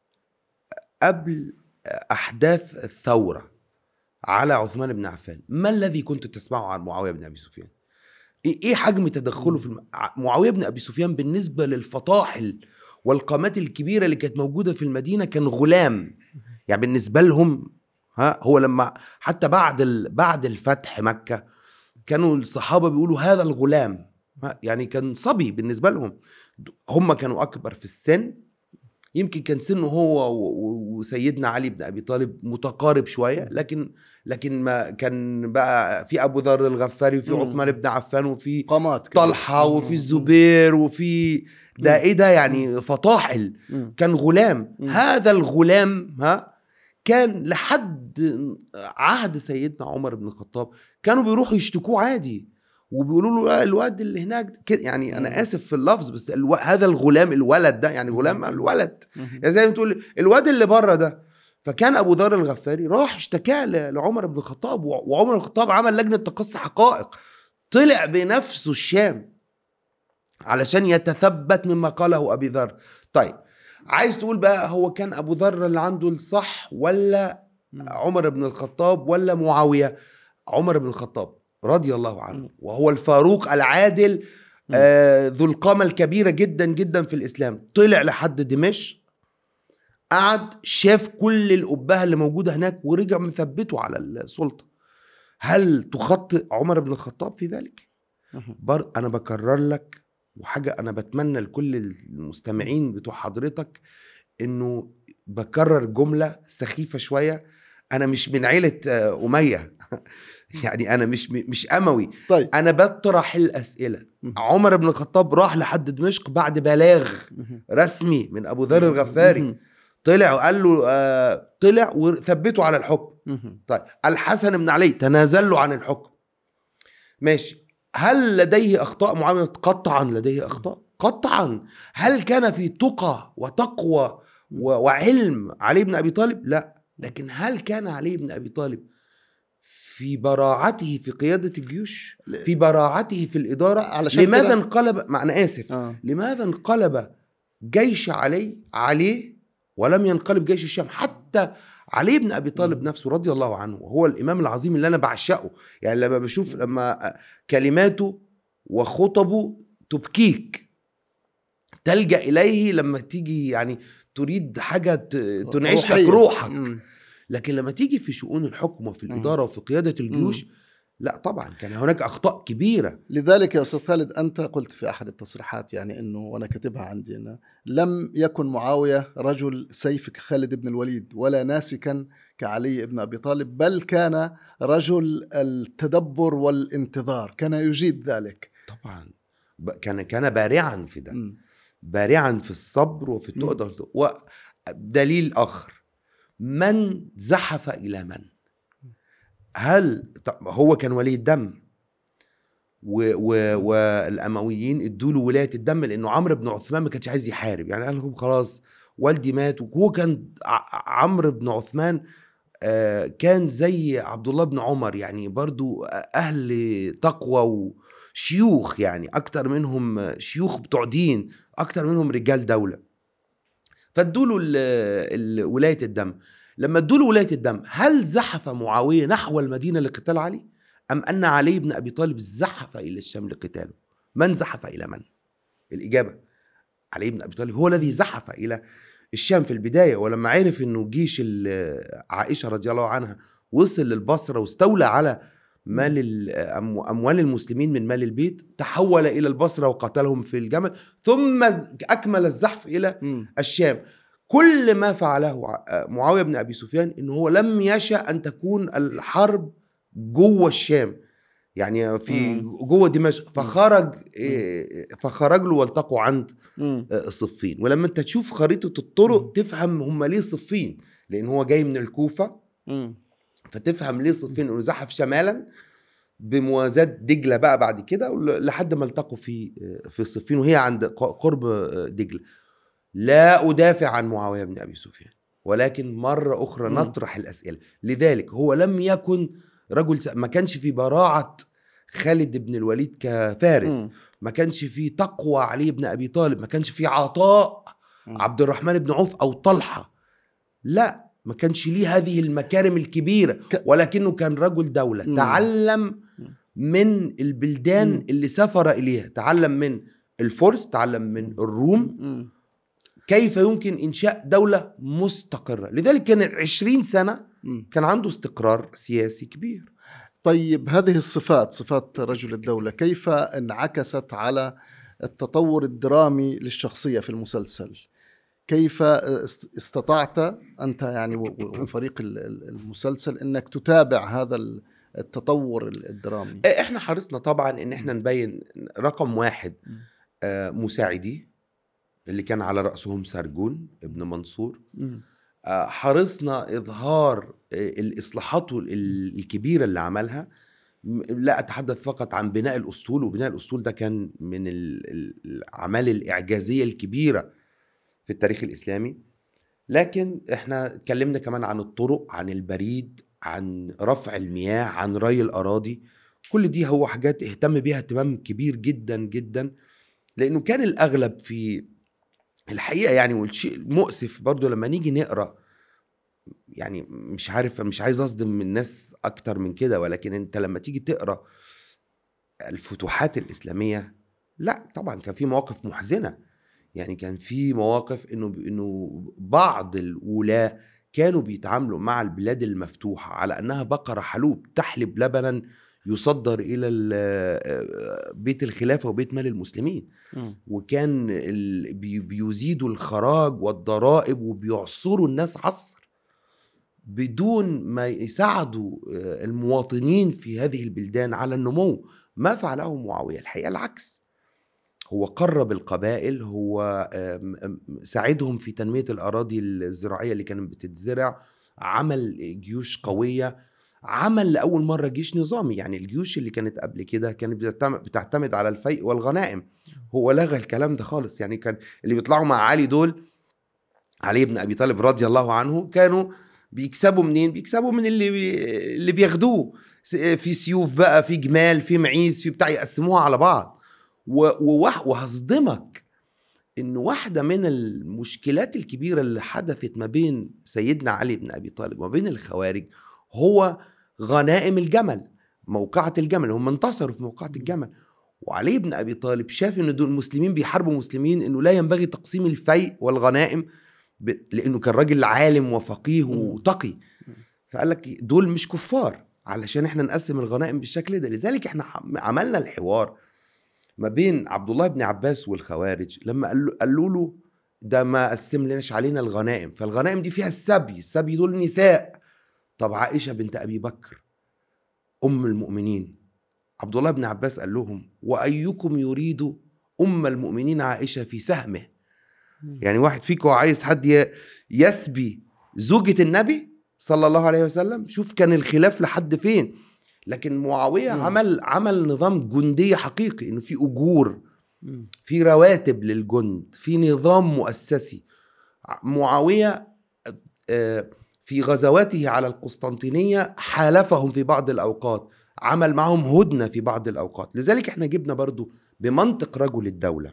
قبل احداث الثوره على عثمان بن عفان ما الذي كنت تسمعه عن معاويه بن ابي سفيان ايه إيه حجم تدخله في الم... ع- معاويه بن ابي سفيان بالنسبه للفطاحل والقامات الكبيره اللي كانت موجوده في المدينه كان غلام يعني بالنسبه لهم ها هو لما حتى بعد ال... بعد الفتح مكه كانوا الصحابه بيقولوا هذا الغلام ها يعني كان صبي بالنسبه لهم هم كانوا اكبر في السن يمكن كان سنه هو و- و- وسيدنا علي بن ابي طالب متقارب شويه لكن لكن ما كان بقى في ابو ذر الغفاري وفي مم. عثمان بن عفان وفي قامات كده. طلحه وفي مم. الزبير وفي ده ايه ده يعني فطاحل مم. كان غلام مم. هذا الغلام ها كان لحد عهد سيدنا عمر بن الخطاب كانوا بيروحوا يشتكوه عادي وبيقولوا له آه الواد اللي هناك ده كده يعني مم. انا اسف في اللفظ بس الو... هذا الغلام الولد ده يعني غلام الولد مم. يعني زي ما تقول الواد اللي بره ده فكان ابو ذر الغفاري راح اشتكى ل- لعمر بن الخطاب و- وعمر بن الخطاب عمل لجنه تقصي حقائق طلع بنفسه الشام علشان يتثبت مما قاله ابي ذر طيب عايز تقول بقى هو كان ابو ذر اللي عنده الصح ولا مم. عمر بن الخطاب ولا معاويه عمر بن الخطاب رضي الله عنه مم. وهو الفاروق العادل مم. آه ذو القامه الكبيره جدا جدا في الاسلام طلع لحد دمشق قعد شاف كل الأبهة اللي موجودة هناك ورجع مثبته على السلطة هل تخطئ عمر بن الخطاب في ذلك؟ مم. بر أنا بكرر لك وحاجة أنا بتمنى لكل المستمعين بتوع حضرتك إنه بكرر جملة سخيفة شوية أنا مش من عيلة آه، أمية يعني أنا مش مش أموي طيب أنا بطرح الأسئلة مم. عمر بن الخطاب راح لحد دمشق بعد بلاغ مم. رسمي من أبو ذر الغفاري مم. طلع وقال له آه طلع وثبته على الحكم مم. طيب الحسن بن علي تنازل له عن الحكم ماشي هل لديه اخطاء معاويه قطعا لديه اخطاء قطعا هل كان في تقى وتقوى و- وعلم علي بن ابي طالب لا لكن هل كان علي بن ابي طالب في براعته في قياده الجيوش في براعته في الاداره علشان لماذا كده- انقلب ما انا اسف آه. لماذا انقلب جيش علي عليه ولم ينقلب جيش الشام حتى علي بن ابي طالب نفسه رضي الله عنه وهو الامام العظيم اللي انا بعشقه يعني لما بشوف لما كلماته وخطبه تبكيك تلجا اليه لما تيجي يعني تريد حاجه ت- تنعش لك روحية. روحك مم. لكن لما تيجي في شؤون الحكم وفي مم. الاداره وفي قياده الجيوش لا طبعا كان هناك اخطاء كبيره لذلك يا استاذ خالد انت قلت في احد التصريحات يعني انه وانا كاتبها عندي انه لم يكن معاويه رجل سيف كخالد بن الوليد ولا ناسكا كعلي بن ابي طالب بل كان رجل التدبر والانتظار كان يجيد ذلك طبعا ب- كان كان بارعا في ده مم. بارعا في الصبر وفي التقدر ودليل اخر من زحف الى من هل طب هو كان ولي الدم و و والامويين ادوا له ولايه الدم لانه عمرو بن عثمان ما كانش عايز يحارب يعني قال لهم خلاص والدي مات وهو كان ع- عمرو بن عثمان آه، كان زي عبد الله بن عمر يعني برضو اهل تقوى وشيوخ يعني اكتر منهم شيوخ بتوع دين اكتر منهم رجال دوله فادوا له ال- ال- ولايه الدم لما ادوا له ولايه الدم هل زحف معاويه نحو المدينه لقتال علي ام ان علي بن ابي طالب زحف الى الشام لقتاله من زحف الى من الاجابه علي بن ابي طالب هو الذي زحف الى الشام في البدايه ولما عرف انه جيش ال- عائشه رضي الله عنها وصل للبصره واستولى على مال ال- أم- اموال المسلمين من مال البيت تحول الى البصره وقتلهم في الجمل ثم اكمل الزحف الى مم. الشام كل ما فعله ع- معاويه بن ابي سفيان انه هو لم يشا ان تكون الحرب جوه الشام يعني في مم. جوه دمشق فخرج إيه، فخرج له والتقوا عند مم. آه، صفين ولما انت تشوف خريطه الطرق مم. تفهم هم ليه صفين لان هو جاي من الكوفه مم. فتفهم ليه صفين انه زحف شمالا بموازاة دجلة بقى بعد كده ول- لحد ما التقوا في في صفين وهي عند ق- قرب دجلة لا أدافع عن معاوية بن أبي سفيان ولكن مرة أخرى مم. نطرح الأسئلة لذلك هو لم يكن رجل س... ما كانش في براعة خالد بن الوليد كفارس مم. ما كانش في تقوى علي بن أبي طالب ما كانش في عطاء مم. عبد الرحمن بن عوف أو طلحة لا ما كانش ليه هذه المكارم الكبيرة ك- ولكنه كان رجل دولة مم. تعلم من البلدان مم. اللي سافر إليها تعلم من الفرس تعلم من الروم مم. كيف يمكن إنشاء دولة مستقرة لذلك كان عشرين سنة مم. كان عنده استقرار سياسي كبير طيب هذه الصفات صفات رجل الدولة كيف انعكست على التطور الدرامي للشخصية في المسلسل كيف است- استطعت انت يعني و- و- وفريق ال- ال- المسلسل انك تتابع هذا ال- التطور ال- الدرامي احنا حرصنا طبعا ان احنا نبين رقم واحد م. آه، مساعدي اللي كان على رأسهم سرجون ابن منصور مم. آه، حرصنا إظهار آه، الإصلاحات ال- الكبيرة اللي عملها م- لا أتحدث فقط عن بناء الأسطول وبناء الأسطول ده كان من ال- ال- الأعمال الإعجازية الكبيرة في التاريخ الإسلامي لكن احنا اتكلمنا كمان عن الطرق عن البريد عن رفع المياه عن ري الأراضي كل دي هو حاجات اهتم بيها اهتمام كبير جدا جدا لأنه كان الأغلب في الحقيقة يعني والشيء المؤسف برضو لما نيجي نقرأ يعني مش عارف مش عايز اصدم الناس اكتر من كده ولكن انت لما تيجي تقرا الفتوحات الاسلاميه لا طبعا كان في مواقف محزنه يعني كان في مواقف انه انه بعض الولاة كانوا بيتعاملوا مع البلاد المفتوحه على انها بقره حلوب تحلب لبنا يصدر الى ال- بيت الخلافه وبيت مال المسلمين مم. وكان ال... بي... بيزيدوا الخراج والضرائب وبيعصروا الناس عصر بدون ما يساعدوا آه، المواطنين في هذه البلدان على النمو ما فعله معاوية الحقيقة العكس هو قرب القبائل هو آم، آم، ساعدهم في تنمية الأراضي الزراعية اللي كانت بتتزرع عمل جيوش قوية عمل لأول مرة جيش نظامي يعني الجيوش اللي كانت قبل كده كانت بتعتمد- بتعتمد على الفيء والغنائم هو لغى الكلام ده خالص يعني كان اللي بيطلعوا مع علي دول علي بن ابي طالب رضي الله عنه كانوا بيكسبوا منين بيكسبوا من اللي بي... اللي بياخدوه س- في سيوف بقى في جمال في معيز في بتاع يقسموها على بعض و... ووح... وهصدمك انه واحده من المشكلات الكبيره اللي حدثت ما بين سيدنا علي بن ابي طالب وما بين الخوارج هو غنائم الجمل موقعة الجمل هم انتصروا في موقعة الجمل وعلي بن ابي طالب شاف ان دول المسلمين بيحاربوا مسلمين انه لا ينبغي تقسيم الفيء والغنائم ب... لانه كان راجل عالم وفقيه مم. وتقي فقال لك دول مش كفار علشان احنا نقسم الغنائم بالشكل ده لذلك احنا ح- عملنا الحوار ما بين عبد الله بن عباس والخوارج لما قالوا قالوا له ده ما قسم لناش علينا الغنائم فالغنائم دي فيها السبي السبي دول نساء طب عائشه بنت ابي بكر ام المؤمنين عبد الله بن عباس قال لهم وايكم يريد ام المؤمنين عائشه في سهمه يعني واحد فيكم عايز حد ي- يسبي زوجة النبي صلى الله عليه وسلم شوف كان الخلاف لحد فين لكن معاوية مم. عمل عمل نظام جندي حقيقي انه في اجور مم. في رواتب للجند في نظام مؤسسي ع- معاوية آه، في غزواته على القسطنطينية حالفهم في بعض الأوقات عمل معهم هدنة في بعض الأوقات لذلك احنا جبنا برضو بمنطق رجل الدولة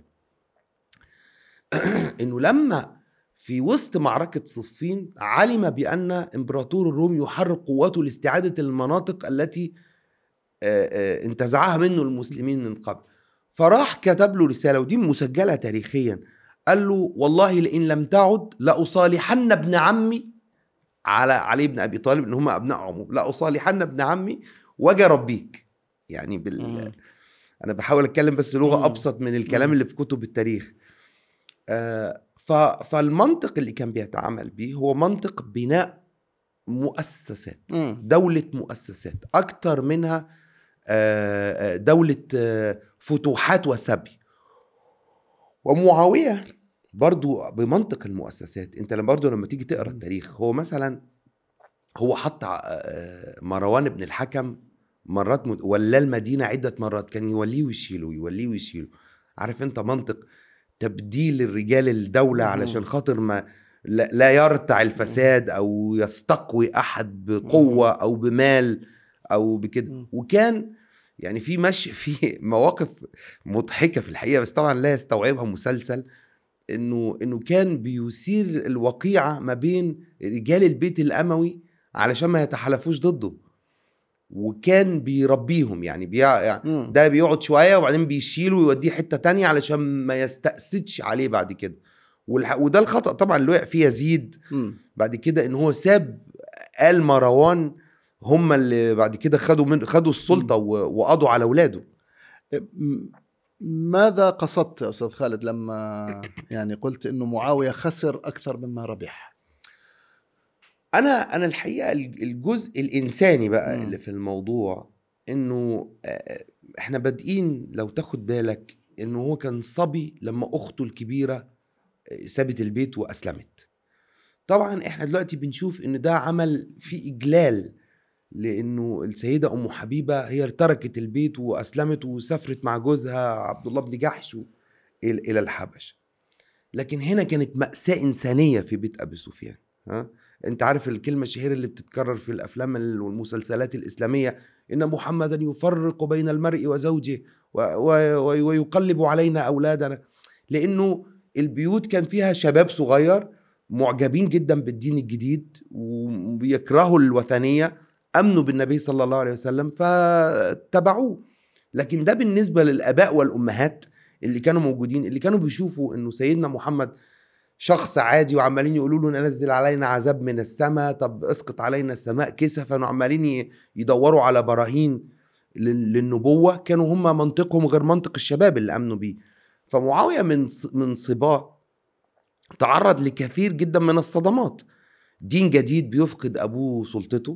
انه لما في وسط معركة صفين علم بأن إمبراطور الروم يحرك قواته لاستعادة المناطق التي آه، آه، انتزعها منه المسلمين من قبل فراح كتب له رسالة ودي مسجلة تاريخيا قال له والله لئن لم تعد لأصالحن ابن عمي على علي بن أبي طالب إن هم أبناء عمو لأصالحن ابن عمي واجي أربيك يعني بال... مم. انا بحاول اتكلم بس لغه مم. ابسط من الكلام مم. اللي في كتب التاريخ آه، ف... فالمنطق اللي كان بيتعامل بيه هو منطق بناء مؤسسات مم. دولة مؤسسات أكتر منها آه، آه، دولة آه، فتوحات وسبي ومعاوية برضو بمنطق المؤسسات انت لما برضو لما تيجي تقرا التاريخ هو مثلا هو حط آه، مروان بن الحكم مرات مد... ولا المدينة عدة مرات كان يوليه ويشيله يوليه ويشيله عارف انت منطق تبديل الرجال الدولة مم. علشان خاطر ما لا لا يرتع الفساد او يستقوي احد بقوة او بمال او بكده مم. وكان يعني في مشي في مواقف مضحكة في الحقيقة بس طبعا لا يستوعبها مسلسل انه انه كان بيثير الوقيعة ما بين رجال البيت الاموي علشان ما يتحالفوش ضده وكان بيربيهم يعني, بيع... يعني مم. ده بيقعد شويه وبعدين بيشيله ويوديه حته تانية علشان ما يستأسدش عليه بعد كده والح... وده الخطأ طبعا اللي وقع فيه يزيد مم. بعد كده ان هو ساب آل مروان هم اللي بعد كده خدوا من خدوا السلطه و... وقضوا على اولاده م- ماذا قصدت يا استاذ خالد لما يعني قلت انه معاويه خسر اكثر مما ربح انا انا الحقيقه الجزء الانساني بقى مم. اللي في الموضوع انه آه، احنا بادئين لو تاخد بالك انه هو كان صبي لما اخته الكبيره آه، سابت البيت واسلمت طبعا احنا دلوقتي بنشوف ان ده عمل فيه اجلال لانه السيده ام حبيبه هي تركت البيت واسلمت وسافرت مع جوزها عبد الله بن جحش و- الى إلى الحبش لكن هنا كانت ماساه انسانيه في بيت ابي سفيان ها انت عارف الكلمه الشهيره اللي بتتكرر في الافلام ال- والمسلسلات الاسلاميه ان محمدا يفرق بين المرء وزوجه و و و ويقلب علينا اولادنا لانه البيوت كان فيها شباب صغير معجبين جدا بالدين الجديد وبيكرهوا الوثنيه امنوا بالنبي صلى الله عليه وسلم فتبعوه لكن ده بالنسبه للاباء والامهات اللي كانوا موجودين اللي كانوا بيشوفوا انه سيدنا محمد شخص عادي وعمالين يقولوا له نزل علينا عذاب من السماء طب اسقط علينا السماء كسفا وعمالين ي- يدوروا على براهين لل- للنبوه كانوا هم منطقهم غير منطق الشباب اللي امنوا بيه فمعاويه من ص- من صباه تعرض لكثير جدا من الصدمات دين جديد بيفقد ابوه سلطته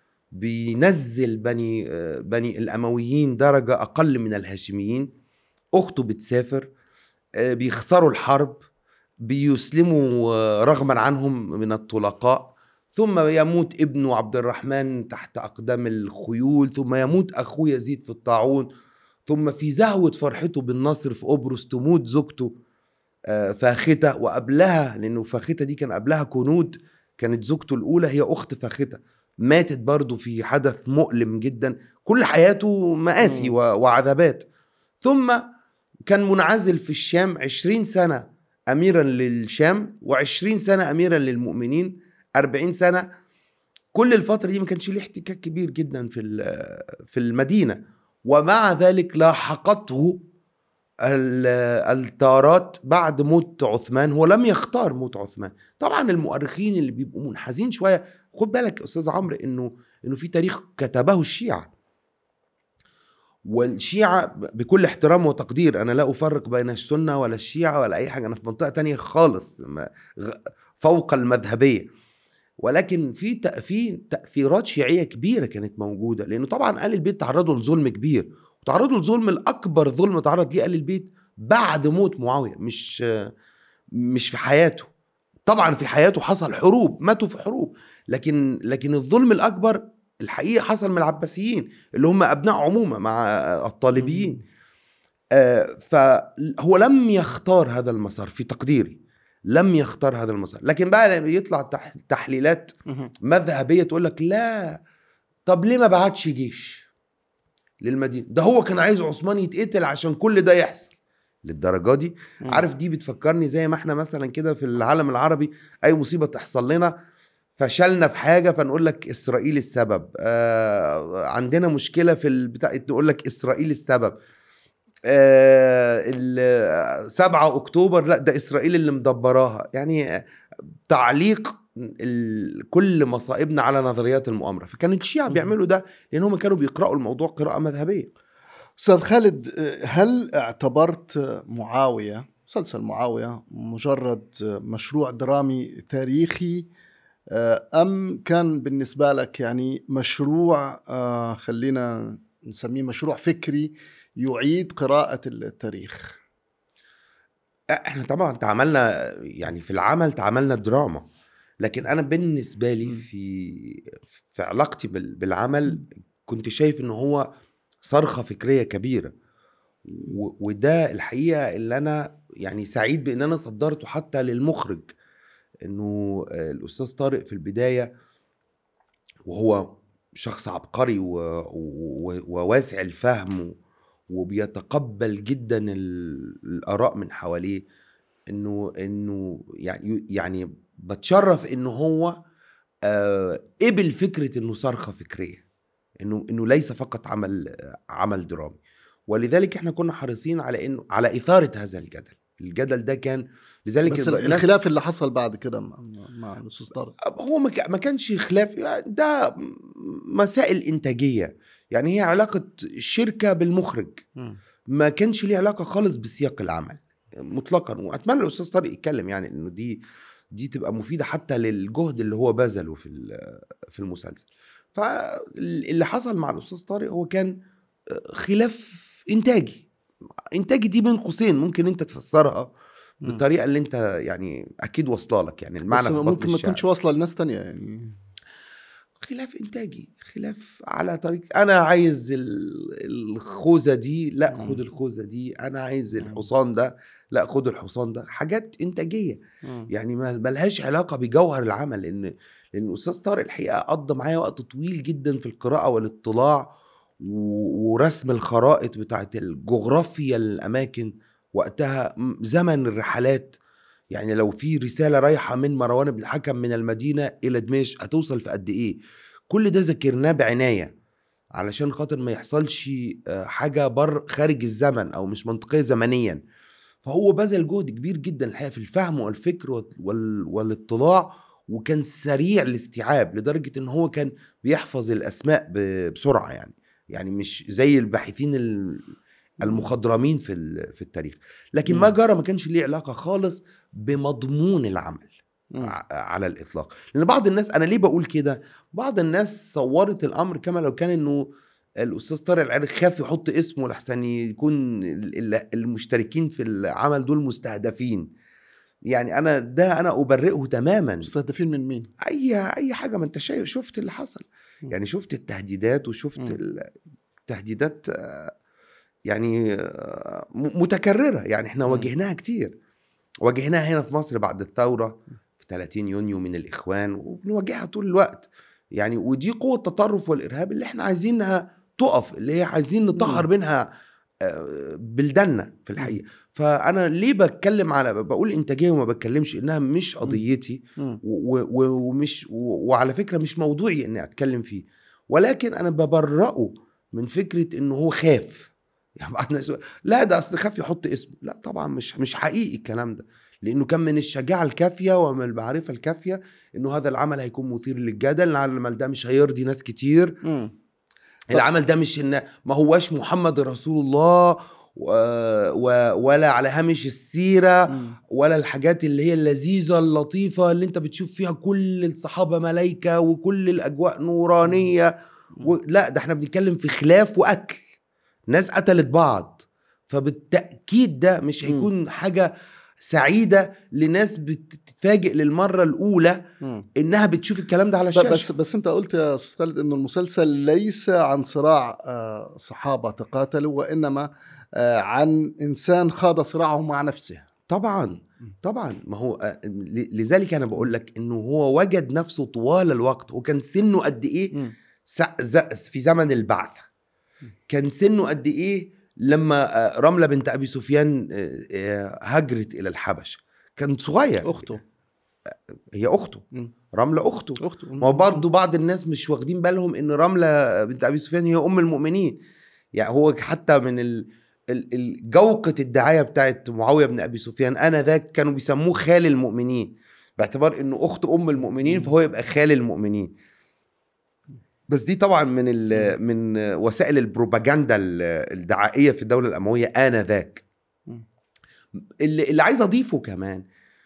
بينزل بني آه، بني الامويين درجه اقل من الهاشميين اخته بتسافر آه، بيخسروا الحرب بيسلموا آه، رغما عنهم من الطلقاء ثم يموت ابنه عبد الرحمن تحت اقدام الخيول ثم يموت اخوه يزيد في الطاعون ثم في زهوه فرحته بالنصر في قبرص تموت زوجته آه، فاخته وقبلها لانه فاخته دي كان قبلها كنود كانت زوجته الاولى هي اخت فاخته ماتت برضه في حدث مؤلم جدا كل حياته مآسي مم. و- وعذابات ثم كان منعزل في الشام عشرين سنة أميرا للشام وعشرين سنة أميرا للمؤمنين أربعين سنة كل الفترة دي ما كانش ليه احتكاك كبير جدا في ال- في المدينة ومع ذلك لاحقته ال- التارات بعد موت عثمان هو لم يختار موت عثمان طبعا المؤرخين اللي بيبقوا منحازين شويه خد بالك يا استاذ عمرو انه انه في تاريخ كتبه الشيعه والشيعة بكل احترام وتقدير أنا لا أفرق بين السنة ولا الشيعة ولا أي حاجة أنا في منطقة تانية خالص ما- غ- فوق المذهبية ولكن في تأ- في تأثيرات شيعية كبيرة كانت موجودة لأنه طبعا آل البيت تعرضوا لظلم كبير وتعرضوا لظلم الأكبر ظلم تعرض ليه آل البيت بعد موت معاوية مش مش في حياته طبعا في حياته حصل حروب ماتوا في حروب لكن لكن الظلم الأكبر الحقيقة حصل من العباسيين اللي هم أبناء عمومة مع الطالبيين آه، فهو لم يختار هذا المسار في تقديري لم يختار هذا المسار لكن بقى لما يطلع تح- تحليلات مهم. مذهبيه تقول لك لا طب ليه ما بعتش جيش للمدينه ده هو كان عايز عثمان يتقتل عشان كل ده يحصل للدرجه دي مم. عارف دي بتفكرني زي ما احنا مثلا كده في العالم العربي اي مصيبه تحصل لنا فشلنا في حاجه فنقول لك اسرائيل السبب آه عندنا مشكله في البتاع نقول لك اسرائيل السبب آه ال- 7 اكتوبر لا ده اسرائيل اللي مدبراها يعني آه، تعليق ال- كل مصائبنا على نظريات المؤامره فكان الشيعة مم. بيعملوا ده لان هم كانوا بيقراوا الموضوع قراءه مذهبيه استاذ خالد هل اعتبرت معاويه مسلسل معاويه مجرد مشروع درامي تاريخي آه، ام كان بالنسبه لك يعني مشروع آه، خلينا نسميه مشروع فكري يعيد قراءه التاريخ احنا طبعا تعاملنا يعني في العمل تعاملنا دراما لكن انا بالنسبه لي مم. في في علاقتي بال- بالعمل كنت شايف ان هو صرخه فكريه كبيره و- وده الحقيقه اللي انا يعني سعيد بان انا صدرته حتى للمخرج انه آه، الاستاذ طارق في البدايه وهو شخص عبقري و- و- وواسع الفهم و- وبيتقبل جدا ال- الاراء من حواليه انه انه يعني يعني بتشرف ان هو آه، قبل فكره انه صرخه فكريه انه انه ليس فقط عمل عمل درامي ولذلك احنا كنا حريصين على انه على اثاره هذا الجدل الجدل ده كان لذلك بس الناس- الخلاف اللي حصل بعد كده مع, مع الاستاذ طارق هو ما كا- ما كانش خلاف ده مسائل انتاجيه يعني هي علاقه شركه بالمخرج مم. ما كانش ليه علاقه خالص بسياق العمل مطلقا واتمنى الاستاذ طارق يتكلم يعني انه دي دي تبقى مفيده حتى للجهد اللي هو بذله في ال- في المسلسل فاللي حصل مع الاستاذ طارق هو كان خلاف انتاجي انتاجي دي بين قوسين ممكن انت تفسرها مم. بالطريقه اللي انت يعني اكيد واصله لك يعني المعنى بس في بطن ممكن ما الشعر. تكونش واصله لناس تانية يعني خلاف انتاجي خلاف على طريق انا عايز ال- الخوذه دي لا مم. خد الخوذه دي انا عايز مم. الحصان ده لا خد الحصان ده حاجات انتاجيه يعني ما ملهاش علاقه بجوهر العمل لان لان الاستاذ طارق الحقيقه قضى معايا وقت طويل جدا في القراءه والاطلاع و- ورسم الخرائط بتاعت الجغرافيا الاماكن وقتها م- زمن الرحلات يعني لو في رساله رايحه من مروان بن الحكم من المدينه الى دمشق هتوصل في قد ايه كل ده ذاكرناه بعنايه علشان خاطر ما يحصلش آه، حاجه بر خارج الزمن او مش منطقيه زمنيا فهو بذل جهد كبير جدا الحقيقه في الفهم والفكر وال- وال- والاطلاع وكان سريع الاستيعاب لدرجه ان هو كان بيحفظ الاسماء ب- بسرعه يعني يعني مش زي الباحثين ال- المخضرمين في ال- في التاريخ لكن ما مم. جرى ما كانش ليه علاقه خالص بمضمون العمل مم. ع- على الاطلاق لان بعض الناس انا ليه بقول كده بعض الناس صورت الامر كما لو كان انه الاستاذ طارق العرق خاف يحط اسمه لحسن يكون ال- ال- المشتركين في العمل دول مستهدفين يعني انا ده انا ابرئه تماما مستهدفين من مين؟ اي اي حاجه ما انت شايف شفت اللي حصل م. يعني شفت التهديدات وشفت م. التهديدات آه، يعني آه، م- متكرره يعني احنا م. واجهناها كتير واجهناها هنا في مصر بعد الثوره في 30 يونيو من الاخوان وبنواجهها طول الوقت يعني ودي قوه التطرف والارهاب اللي احنا عايزينها تقف اللي هي عايزين نطهر م. منها آه، بلداننا في الحقيقه فانا ليه بتكلم على بقول انتاجيه وما بتكلمش انها مش قضيتي مم. و- و- ومش و- وعلى فكره مش موضوعي اني اتكلم فيه ولكن انا ببرئه من فكره انه هو خاف يعني بعض الناس يقول، لا ده اصل خاف يحط اسمه لا طبعا مش مش حقيقي الكلام ده لانه كان من الشجاعه الكافيه ومن المعرفه الكافيه انه هذا العمل هيكون مثير للجدل العمل ده مش هيرضي ناس كتير مم. العمل ده مش إن ما هواش محمد رسول الله و... و... ولا على هامش السيره مم. ولا الحاجات اللي هي اللذيذة اللطيفة اللي انت بتشوف فيها كل الصحابة ملايكة وكل الأجواء نورانية و... لا ده احنا بنتكلم في خلاف وقتل ناس قتلت بعض فبالتأكيد ده مش مم. هيكون حاجة سعيدة لناس بتتفاجئ للمرة الأولى مم. إنها بتشوف الكلام ده على طيب الشاشة بس بس انت قلت يا استاذ خالد انه المسلسل ليس عن صراع آه، صحابه تقاتلوا وانما آه، عن انسان خاض صراعه مع نفسه طبعا طبعا ما هو آه، ل- لذلك أنا بقول لك إنه هو وجد نفسه طوال الوقت وكان سنه قد إيه مم. س- ز- في زمن البعث كان سنه قد ايه لما آه، رمله بنت ابي سفيان آه، آه، هجرت الى الحبش كان صغير اخته هي اخته مم. رمله اخته اخته ما هو برضه بعض الناس مش واخدين بالهم ان رمله بنت ابي سفيان هي ام المؤمنين يعني هو حتى من ال ال- ال- جوقة الدعاية بتاعت معاوية بن أبي سفيان أنا ذاك كانوا بيسموه خال المؤمنين باعتبار إنه أخت أم المؤمنين فهو يبقى خال المؤمنين بس دي طبعا من ال من وسائل البروباجندا ال- الدعائية في الدولة الأموية آنذاك مم. اللي, اللي عايز أضيفه كمان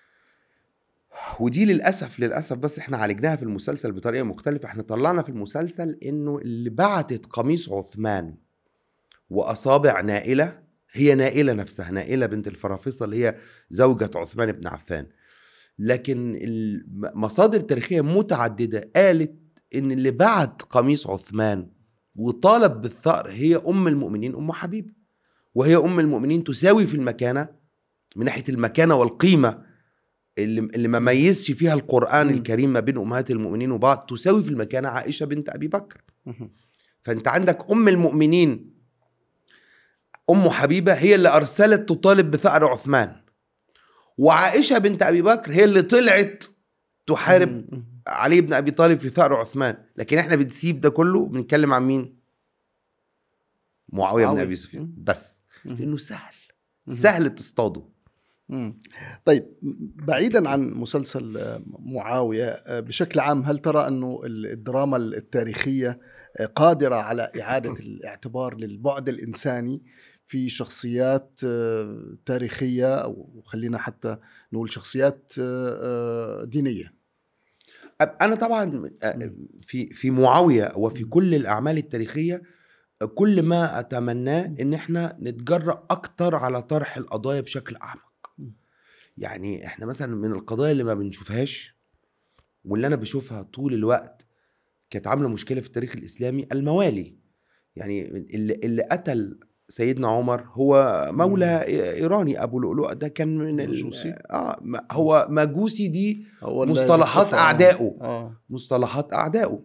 ودي للأسف للأسف بس احنا عالجناها في المسلسل بطريقة مختلفة احنا طلعنا في المسلسل إنه اللي بعتت قميص عثمان وأصابع نائلة هي نائلة نفسها نائلة بنت الفرافصة اللي هي زوجة عثمان بن عفان لكن المصادر تاريخية متعددة قالت إن اللي بعت قميص عثمان وطالب بالثأر هي أم المؤمنين أم حبيبة وهي أم المؤمنين تساوي في المكانة من ناحية المكانة والقيمة اللي, اللي ما ميزش فيها القرآن مم. الكريم ما بين أمهات المؤمنين وبعض تساوي في المكانة عائشة بنت أبي بكر مم. فانت عندك ام المؤمنين ام حبيبه هي اللي ارسلت تطالب بثأر عثمان وعائشه بنت ابي بكر هي اللي طلعت تحارب مم. علي بن ابي طالب في ثأر عثمان لكن احنا بنسيب ده كله بنتكلم عن مين معاويه بن معاوية. ابي سفيان مم. بس مم. لانه سهل مم. سهل تصطاده مم. طيب بعيدا عن مسلسل آه، معاوية آه، بشكل عام هل ترى أنه ال- الدراما التاريخية قادره على اعاده الاعتبار للبعد الانساني في شخصيات آه، تاريخيه او خلينا حتى نقول شخصيات آه، آه، دينيه انا طبعا في في معاويه وفي كل الاعمال التاريخيه كل ما اتمناه ان احنا نتجرأ اكتر على طرح القضايا بشكل اعمق يعني احنا مثلا من القضايا اللي ما بنشوفهاش واللي انا بشوفها طول الوقت كانت عامله مشكله في التاريخ الاسلامي الموالي يعني اللي, اللي قتل سيدنا عمر هو مولى ايراني ابو لؤلؤ ده كان من مجوسي اه هو مجوسي دي هو مصطلحات اعدائه آه. مصطلحات اعدائه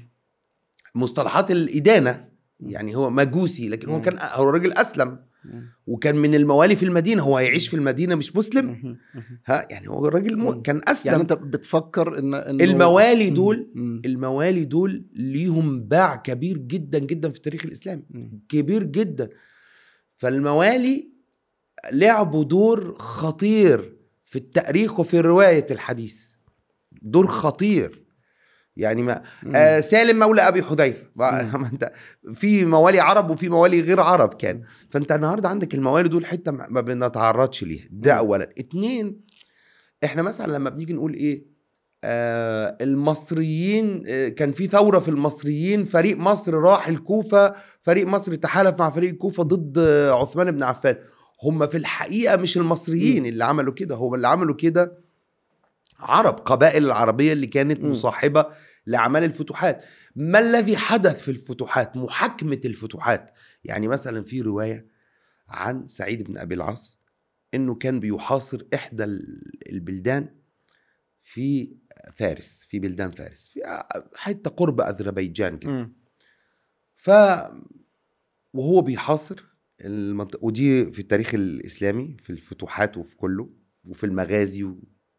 مصطلحات الادانه يعني هو مجوسي لكن هو كان هو راجل اسلم وكان من الموالي في المدينه هو هيعيش في المدينه مش مسلم ها يعني هو الراجل م... كان اسلم يعني انت بتفكر ان إنه الموالي دول الموالي دول ليهم باع كبير جدا جدا في التاريخ الاسلامي كبير جدا فالموالي لعبوا دور خطير في التاريخ وفي روايه الحديث دور خطير يعني ما آه سالم مولى ابي حذيفه ما انت في موالي عرب وفي موالي غير عرب كان فانت النهارده عندك الموالي دول حته ما بنتعرضش ليها ده اولا اتنين احنا مثلا لما بنيجي نقول ايه آه المصريين آه كان في ثوره في المصريين فريق مصر راح الكوفه فريق مصر تحالف مع فريق الكوفه ضد عثمان بن عفان هم في الحقيقه مش المصريين اللي عملوا كده هم اللي عملوا كده عرب قبائل العربيه اللي كانت مصاحبه لاعمال الفتوحات ما الذي حدث في الفتوحات محاكمه الفتوحات يعني مثلا في روايه عن سعيد بن ابي العاص انه كان بيحاصر احدى البلدان في فارس في بلدان فارس في حتى قرب اذربيجان كده ف وهو بيحاصر المنطقة ودي في التاريخ الاسلامي في الفتوحات وفي كله وفي المغازي و...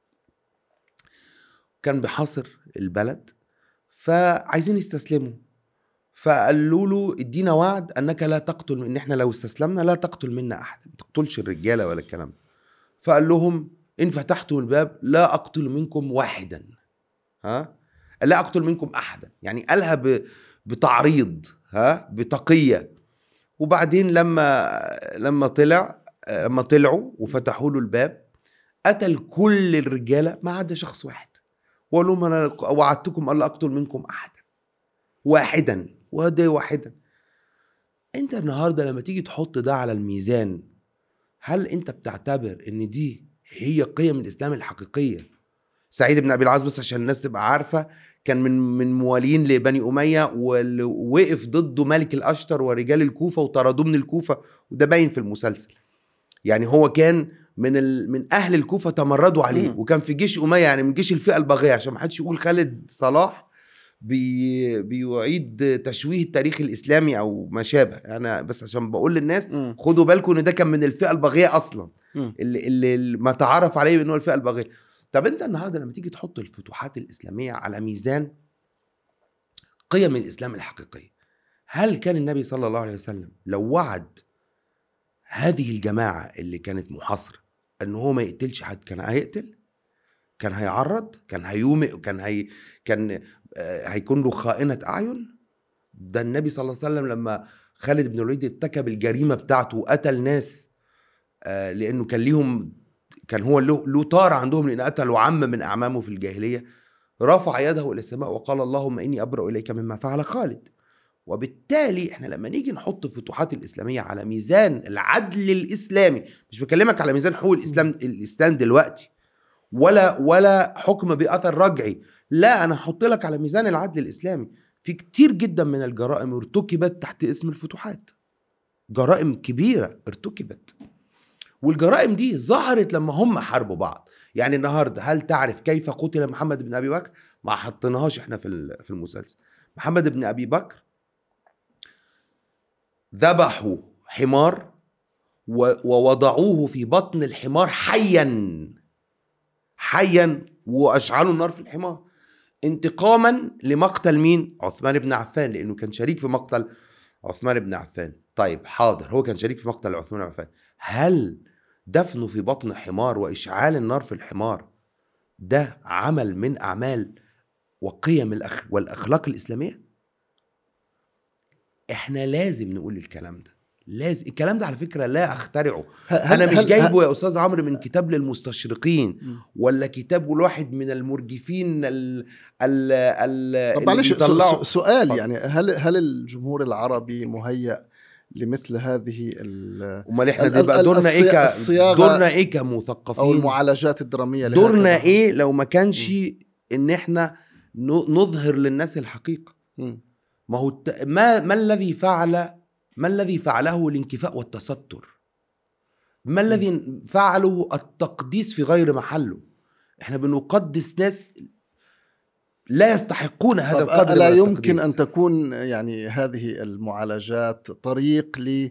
كان بيحاصر البلد فعايزين يستسلموا فقالوا له ادينا وعد انك لا تقتل ان احنا لو استسلمنا لا تقتل منا احد ما تقتلش الرجاله ولا الكلام فقال لهم ان فتحتم الباب لا اقتل منكم واحدا ها لا اقتل منكم احدا يعني قالها بتعريض ها بتقيه وبعدين لما لما طلع لما طلعوا وفتحوا له الباب قتل كل الرجاله ما عدا شخص واحد وقال لهم انا وعدتكم الا اقتل منكم احدا واحدا وده واحدا انت النهارده لما تيجي تحط ده على الميزان هل انت بتعتبر ان دي هي قيم الاسلام الحقيقيه سعيد بن ابي العاص بس عشان الناس تبقى عارفه كان من من موالين لبني اميه ووقف ضده ملك الاشتر ورجال الكوفه وطردوه من الكوفه وده باين في المسلسل يعني هو كان من ال... من اهل الكوفه تمردوا عليه م. وكان في جيش اميه يعني من جيش الفئه الباغيه عشان ما حدش يقول خالد صلاح بي... بيعيد تشويه التاريخ الاسلامي او ما شابه انا بس عشان بقول للناس م. خدوا بالكم ان ده كان من الفئه الباغيه اصلا اللي, اللي ما تعرف عليه ان هو الفئه الباغيه طب انت النهارده لما تيجي تحط الفتوحات الاسلاميه على ميزان قيم الاسلام الحقيقيه هل كان النبي صلى الله عليه وسلم لو وعد هذه الجماعه اللي كانت محاصره ان هو ما يقتلش حد كان هيقتل كان هيعرض كان هيومئ كان هي كان آه، هيكون له خائنه اعين ده النبي صلى الله عليه وسلم لما خالد بن الوليد ارتكب الجريمه بتاعته وقتل ناس آه، لانه كان ليهم كان هو له له طار عندهم لان قتلوا عم من اعمامه في الجاهليه رفع يده الى السماء وقال اللهم اني ابرا اليك مما فعل خالد وبالتالي احنا لما نيجي نحط الفتوحات الاسلاميه على ميزان العدل الاسلامي مش بكلمك على ميزان حقوق الاسلام الاسلام دلوقتي ولا ولا حكم باثر رجعي لا انا هحط لك على ميزان العدل الاسلامي في كتير جدا من الجرائم ارتكبت تحت اسم الفتوحات جرائم كبيره ارتكبت والجرائم دي ظهرت لما هم حاربوا بعض يعني النهارده هل تعرف كيف قتل محمد بن ابي بكر ما حطيناهاش احنا في في المسلسل محمد بن ابي بكر ذبحوا حمار ووضعوه في بطن الحمار حيا حيا واشعلوا النار في الحمار انتقاما لمقتل مين عثمان بن عفان لانه كان شريك في مقتل عثمان بن عفان طيب حاضر هو كان شريك في مقتل عثمان بن عفان هل دفنه في بطن حمار واشعال النار في الحمار ده عمل من اعمال وقيم والاخلاق الاسلاميه احنا لازم نقول الكلام ده لازم الكلام ده على فكره لا اخترعه هل- انا مش هل- جايبه يا استاذ عمرو من كتاب للمستشرقين مم. ولا كتاب لواحد من المرجفين ال ال ال طب اللي معلش سو- بيطلعوا- سو- سؤال اتفضل. يعني هل هل الجمهور العربي مهيأ لمثل هذه ال- امال احنا ال- دي بقى ال- دورنا ايه الصيا- ك الصياغة دورنا ايه او كمثقفين المعالجات الدراميه دورنا لهكذا؟ ايه لو ما كانش ان احنا ن- نظهر للناس الحقيقه مم. ما هو الت... ما ما الذي فعل ما الذي فعله الانكفاء والتستر ما الذي فعله التقديس في غير محله احنا بنقدس ناس لا يستحقون هذا طب القدر ألا من يمكن التقديس. أن تكون يعني هذه المعالجات طريق ل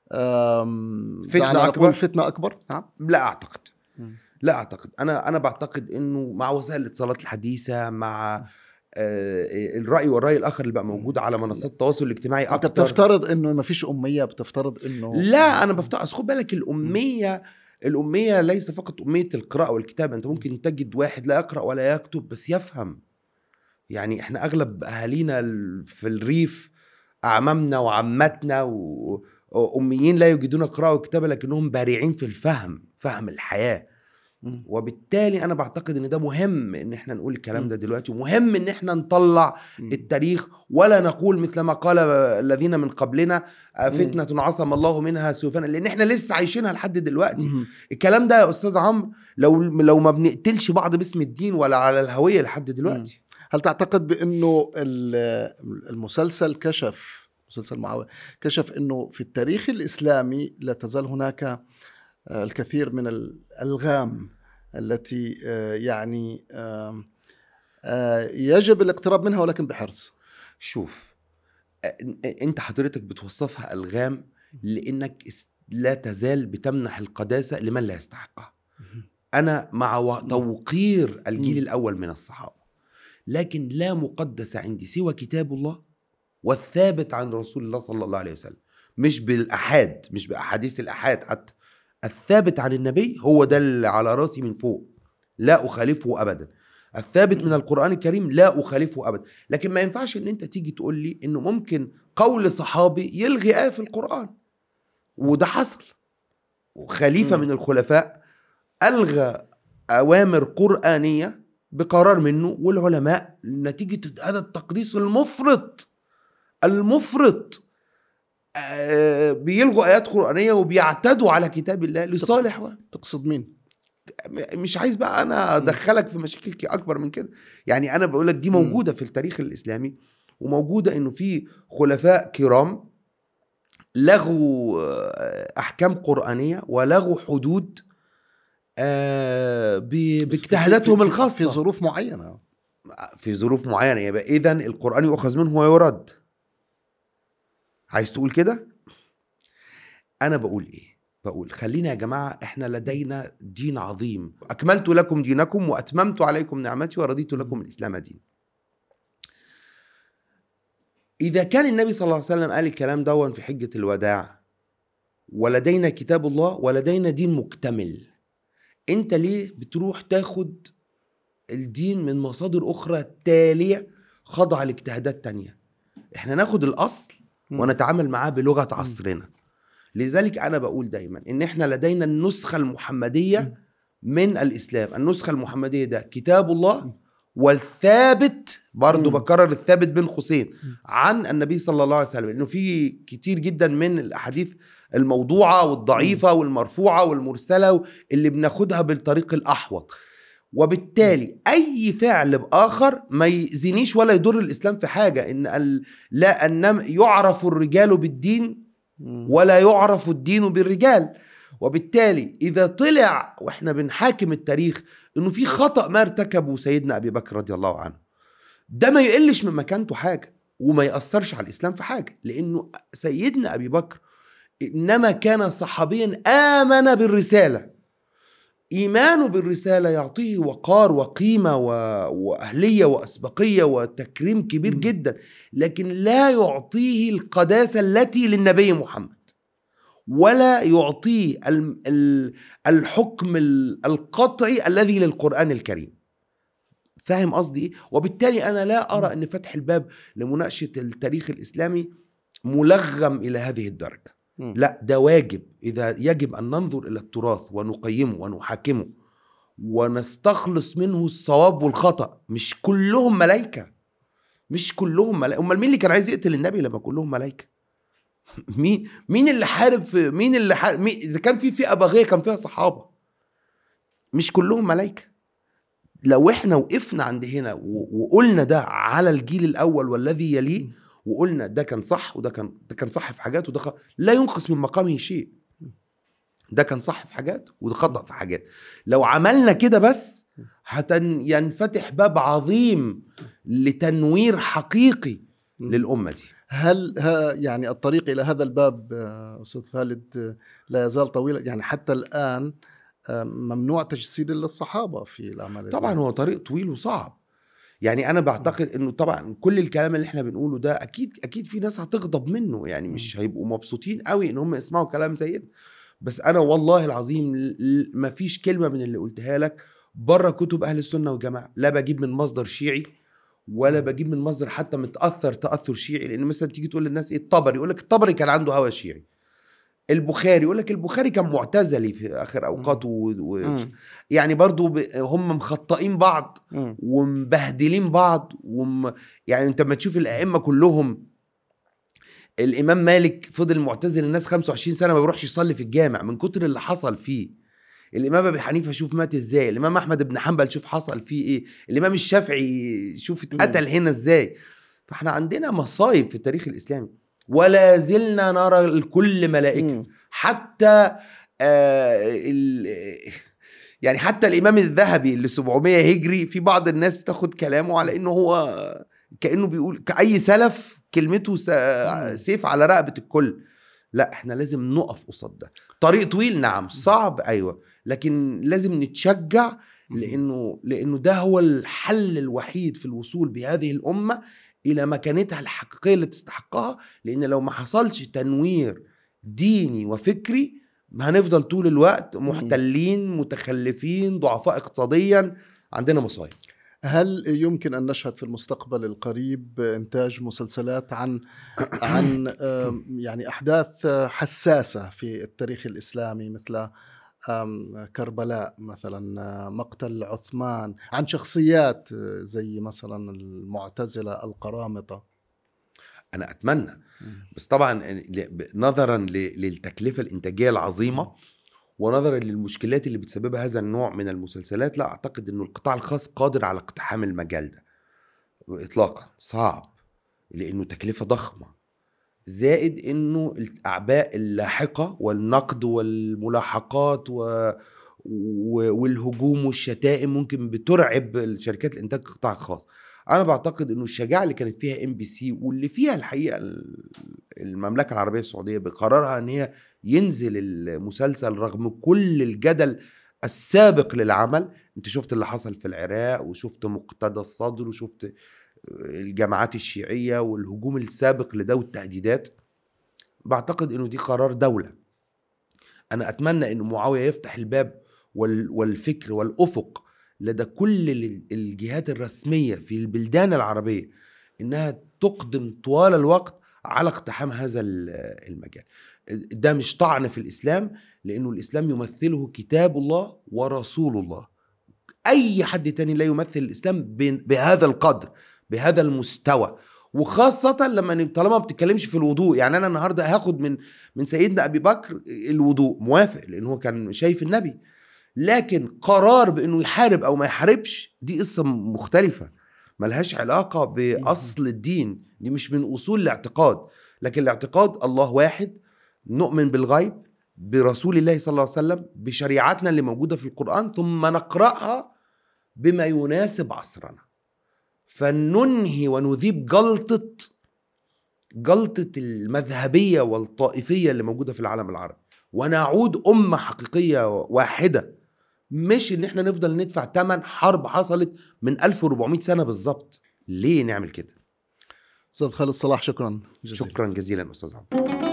آم، فتنة دعنا نقول أكبر؟ فتنة أكبر نعم لا اعتقد مم. لا اعتقد انا انا بعتقد انه مع وسائل الاتصالات الحديثه مع آه الراي والراي الاخر اللي بقى موجود على منصات التواصل الاجتماعي أنت اكتر بتفترض أنه ما فيش أمية بتفترض أنه لا انا بفتح أصل خد بالك الاميه الاميه ليس فقط اميه القراءه والكتابه انت ممكن تجد واحد لا يقرا ولا يكتب بس يفهم يعني احنا اغلب اهالينا ال- في الريف اعمامنا وعماتنا و- واميين لا يجدون قراءه وكتابه لكنهم بارعين في الفهم فهم الحياه مم. وبالتالي انا بعتقد ان ده مهم ان احنا نقول الكلام ده دلوقتي ومهم ان احنا نطلع مم. التاريخ ولا نقول مثل ما قال الذين من قبلنا آه، مم. فتنة عصم الله منها سيوفنا لان احنا لسه عايشينها لحد دلوقتي مم. الكلام ده يا استاذ عمرو لو لو ما بنقتلش بعض باسم الدين ولا على الهوية لحد دلوقتي هل تعتقد بأنه ال- المسلسل كشف مسلسل معاوية كشف أنه في التاريخ الإسلامي لا تزال هناك آه، الكثير من الألغام التي آه، يعني آم، آه، يجب الاقتراب منها ولكن بحرص شوف آه، انت حضرتك بتوصفها الغام لانك اس- لا تزال بتمنح القداسة لمن لا يستحقها انا مع و- توقير الجيل مم. الاول من الصحابه لكن لا مقدس عندي سوى كتاب الله والثابت عن رسول الله صلى الله عليه وسلم مش بالاحاد مش باحاديث الاحاد حتى الثابت عن النبي هو ده اللي على راسي من فوق لا اخالفه ابدا الثابت من القران الكريم لا اخالفه ابدا لكن ما ينفعش ان انت تيجي تقول لي انه ممكن قول صحابي يلغي ايه في القران وده حصل وخليفه مم. من الخلفاء الغى اوامر قرانيه بقرار منه والعلماء نتيجه هذا التقديس المفرط المفرط آه، بيلغوا ايات قرانيه وبيعتدوا على كتاب الله لصالح و... تقصد مين؟ مش عايز بقى انا ادخلك في مشاكل ك- اكبر من كده يعني انا بقول لك دي موجوده في التاريخ الاسلامي وموجوده انه في خلفاء كرام لغوا آه، احكام قرانيه ولغوا حدود آه، ب- بس في- باجتهاداتهم في- في- الخاصه في ظروف معينة في ظروف معينه يبقى اذا القران يؤخذ منه ويرد عايز تقول كده انا بقول ايه بقول خلينا يا جماعه احنا لدينا دين عظيم اكملت لكم دينكم واتممت عليكم نعمتي ورضيت لكم الاسلام دين اذا كان النبي صلى الله عليه وسلم قال الكلام دون في حجه الوداع ولدينا كتاب الله ولدينا دين مكتمل انت ليه بتروح تاخد الدين من مصادر اخرى تاليه خاضعه لاجتهادات تانية احنا ناخد الاصل مم. ونتعامل معاه بلغه عصرنا لذلك انا بقول دايما ان احنا لدينا النسخه المحمديه من الاسلام النسخه المحمديه ده كتاب الله والثابت برضو مم. بكرر الثابت بين قوسين عن النبي صلى الله عليه وسلم لانه في كتير جدا من الاحاديث الموضوعه والضعيفه والمرفوعه والمرسله اللي بناخدها بالطريق الاحوط وبالتالي اي فعل باخر ما يزنيش ولا يضر الاسلام في حاجه ان ال... لا ان يعرف الرجال بالدين مم. ولا يعرف الدين بالرجال وبالتالي اذا طلع واحنا بنحاكم التاريخ انه في خطا ما ارتكبه سيدنا ابي بكر رضي الله عنه ده ما يقلش من مكانته حاجه وما ياثرش على الاسلام في حاجه لانه سيدنا ابي بكر انما كان صحابيا امن بالرساله ايمانه بالرساله يعطيه وقار وقيمه و... واهليه واسبقيه وتكريم كبير مم. جدا لكن لا يعطيه القداسه التي للنبي محمد ولا يعطيه ال- ال- الحكم ال- القطعي الذي للقران الكريم فاهم قصدي ايه وبالتالي انا لا ارى ان فتح الباب لمناقشه التاريخ الاسلامي ملغم الى هذه الدرجه مم. لا ده واجب اذا يجب ان ننظر الى التراث ونقيمه ونحاكمه ونستخلص منه الصواب والخطا مش كلهم ملائكه مش كلهم ملائكه امال مين اللي كان عايز يقتل النبي لما كلهم ملائكه مين مين اللي حارب في مين اللي حارب مين اذا كان في فئه باغيه كان فيها صحابه مش كلهم ملائكه لو احنا وقفنا عند هنا و- وقلنا ده على الجيل الاول والذي يليه وقلنا ده كان صح وده كان ده كان صح في حاجات وده خ... لا ينقص من مقامه شيء ده كان صح في حاجات وده خطأ في حاجات لو عملنا كده بس هتن ينفتح باب عظيم لتنوير حقيقي مم. للأمة دي هل ها يعني الطريق الى هذا الباب آه، استاذ خالد آه، لا يزال طويلا يعني حتى الان آه، ممنوع تجسيد الا الصحابه في الاعمال طبعا هو طريق طويل وصعب يعني انا بعتقد انه طبعا كل الكلام اللي احنا بنقوله ده اكيد اكيد في ناس هتغضب منه يعني مش هيبقوا مبسوطين قوي ان هم يسمعوا كلام زي ده بس انا والله العظيم ما فيش كلمه من اللي قلتها لك بره كتب اهل السنه والجماعه لا بجيب من مصدر شيعي ولا بجيب من مصدر حتى متاثر تاثر شيعي لان مثلا تيجي تقول للناس ايه الطبري يقول لك الطبري كان عنده هوى شيعي البخاري يقول لك البخاري كان معتزلي في اخر اوقاته و... و... مم. يعني برضو ب... هم مخطئين بعض مم. ومبهدلين بعض وم... يعني انت لما تشوف الائمه كلهم الامام مالك فضل معتزل الناس 25 سنه ما بيروحش يصلي في الجامع من كتر اللي حصل فيه الامام ابي حنيفه شوف مات ازاي الامام احمد بن حنبل شوف حصل فيه ايه الامام الشافعي شوف اتقتل هنا ازاي فاحنا عندنا مصايب في التاريخ الاسلامي ولا زلنا نرى الكل ملائكه مم. حتى آه ال يعني حتى الامام الذهبي اللي 700 هجري في بعض الناس بتاخد كلامه على انه هو كانه بيقول كاي سلف كلمته س- سيف على رقبه الكل لا احنا لازم نقف قصاد ده طريق طويل نعم صعب ايوه لكن لازم نتشجع لانه لانه ده هو الحل الوحيد في الوصول بهذه الامه الى مكانتها الحقيقيه اللي تستحقها لان لو ما حصلش تنوير ديني وفكري هنفضل طول الوقت محتلين متخلفين ضعفاء اقتصاديا عندنا مصايب هل يمكن ان نشهد في المستقبل القريب انتاج مسلسلات عن عن آم، يعني احداث حساسه في التاريخ الاسلامي مثل آم، كربلاء مثلا آه، مقتل عثمان عن شخصيات آه، زي مثلا المعتزله القرامطه انا اتمنى بس طبعا ل- نظرا ل- للتكلفه الانتاجيه العظيمه ونظرا للمشكلات اللي بتسببها هذا النوع من المسلسلات لا اعتقد انه القطاع الخاص قادر على اقتحام المجال ده اطلاقا صعب لانه تكلفه ضخمه زائد انه الاعباء اللاحقه والنقد والملاحقات و... و... والهجوم والشتائم ممكن بترعب الشركات الانتاج القطاع الخاص انا بعتقد انه الشجاعه اللي كانت فيها ام بي سي واللي فيها الحقيقه ال- المملكه العربيه السعوديه بقرارها ان هي ينزل المسلسل رغم كل الجدل السابق للعمل انت شفت اللي حصل في العراق وشفت مقتدى الصدر وشفت الجماعات الشيعيه والهجوم السابق لده والتهديدات بعتقد انه دي قرار دوله انا اتمنى ان معاويه يفتح الباب وال- والفكر والافق لدى كل ال- الجهات الرسميه في البلدان العربيه انها تقدم طوال الوقت على اقتحام هذا ال- المجال ده مش طعن في الاسلام لانه الاسلام يمثله كتاب الله ورسول الله اي حد تاني لا يمثل الاسلام ب- بهذا القدر بهذا المستوى وخاصة لما ن- طالما ما بتتكلمش في الوضوء يعني انا النهارده هاخد من من سيدنا ابي بكر الوضوء موافق لان هو كان شايف النبي لكن قرار بانه يحارب او ما يحاربش دي قصة مختلفة ملهاش علاقة باصل الدين دي مش من اصول الاعتقاد لكن الاعتقاد الله واحد نؤمن بالغيب برسول الله صلى الله عليه وسلم بشريعتنا اللي موجودة في القرآن ثم نقرأها بما يناسب عصرنا فننهي ونذيب جلطة جلطة المذهبية والطائفية اللي موجودة في العالم العربي ونعود أمة حقيقية واحدة مش ان احنا نفضل ندفع ثمن حرب حصلت من 1400 سنة بالظبط ليه نعمل كده استاذ خالد صلاح شكرا جزيلا شكرا جزيلا استاذ عبد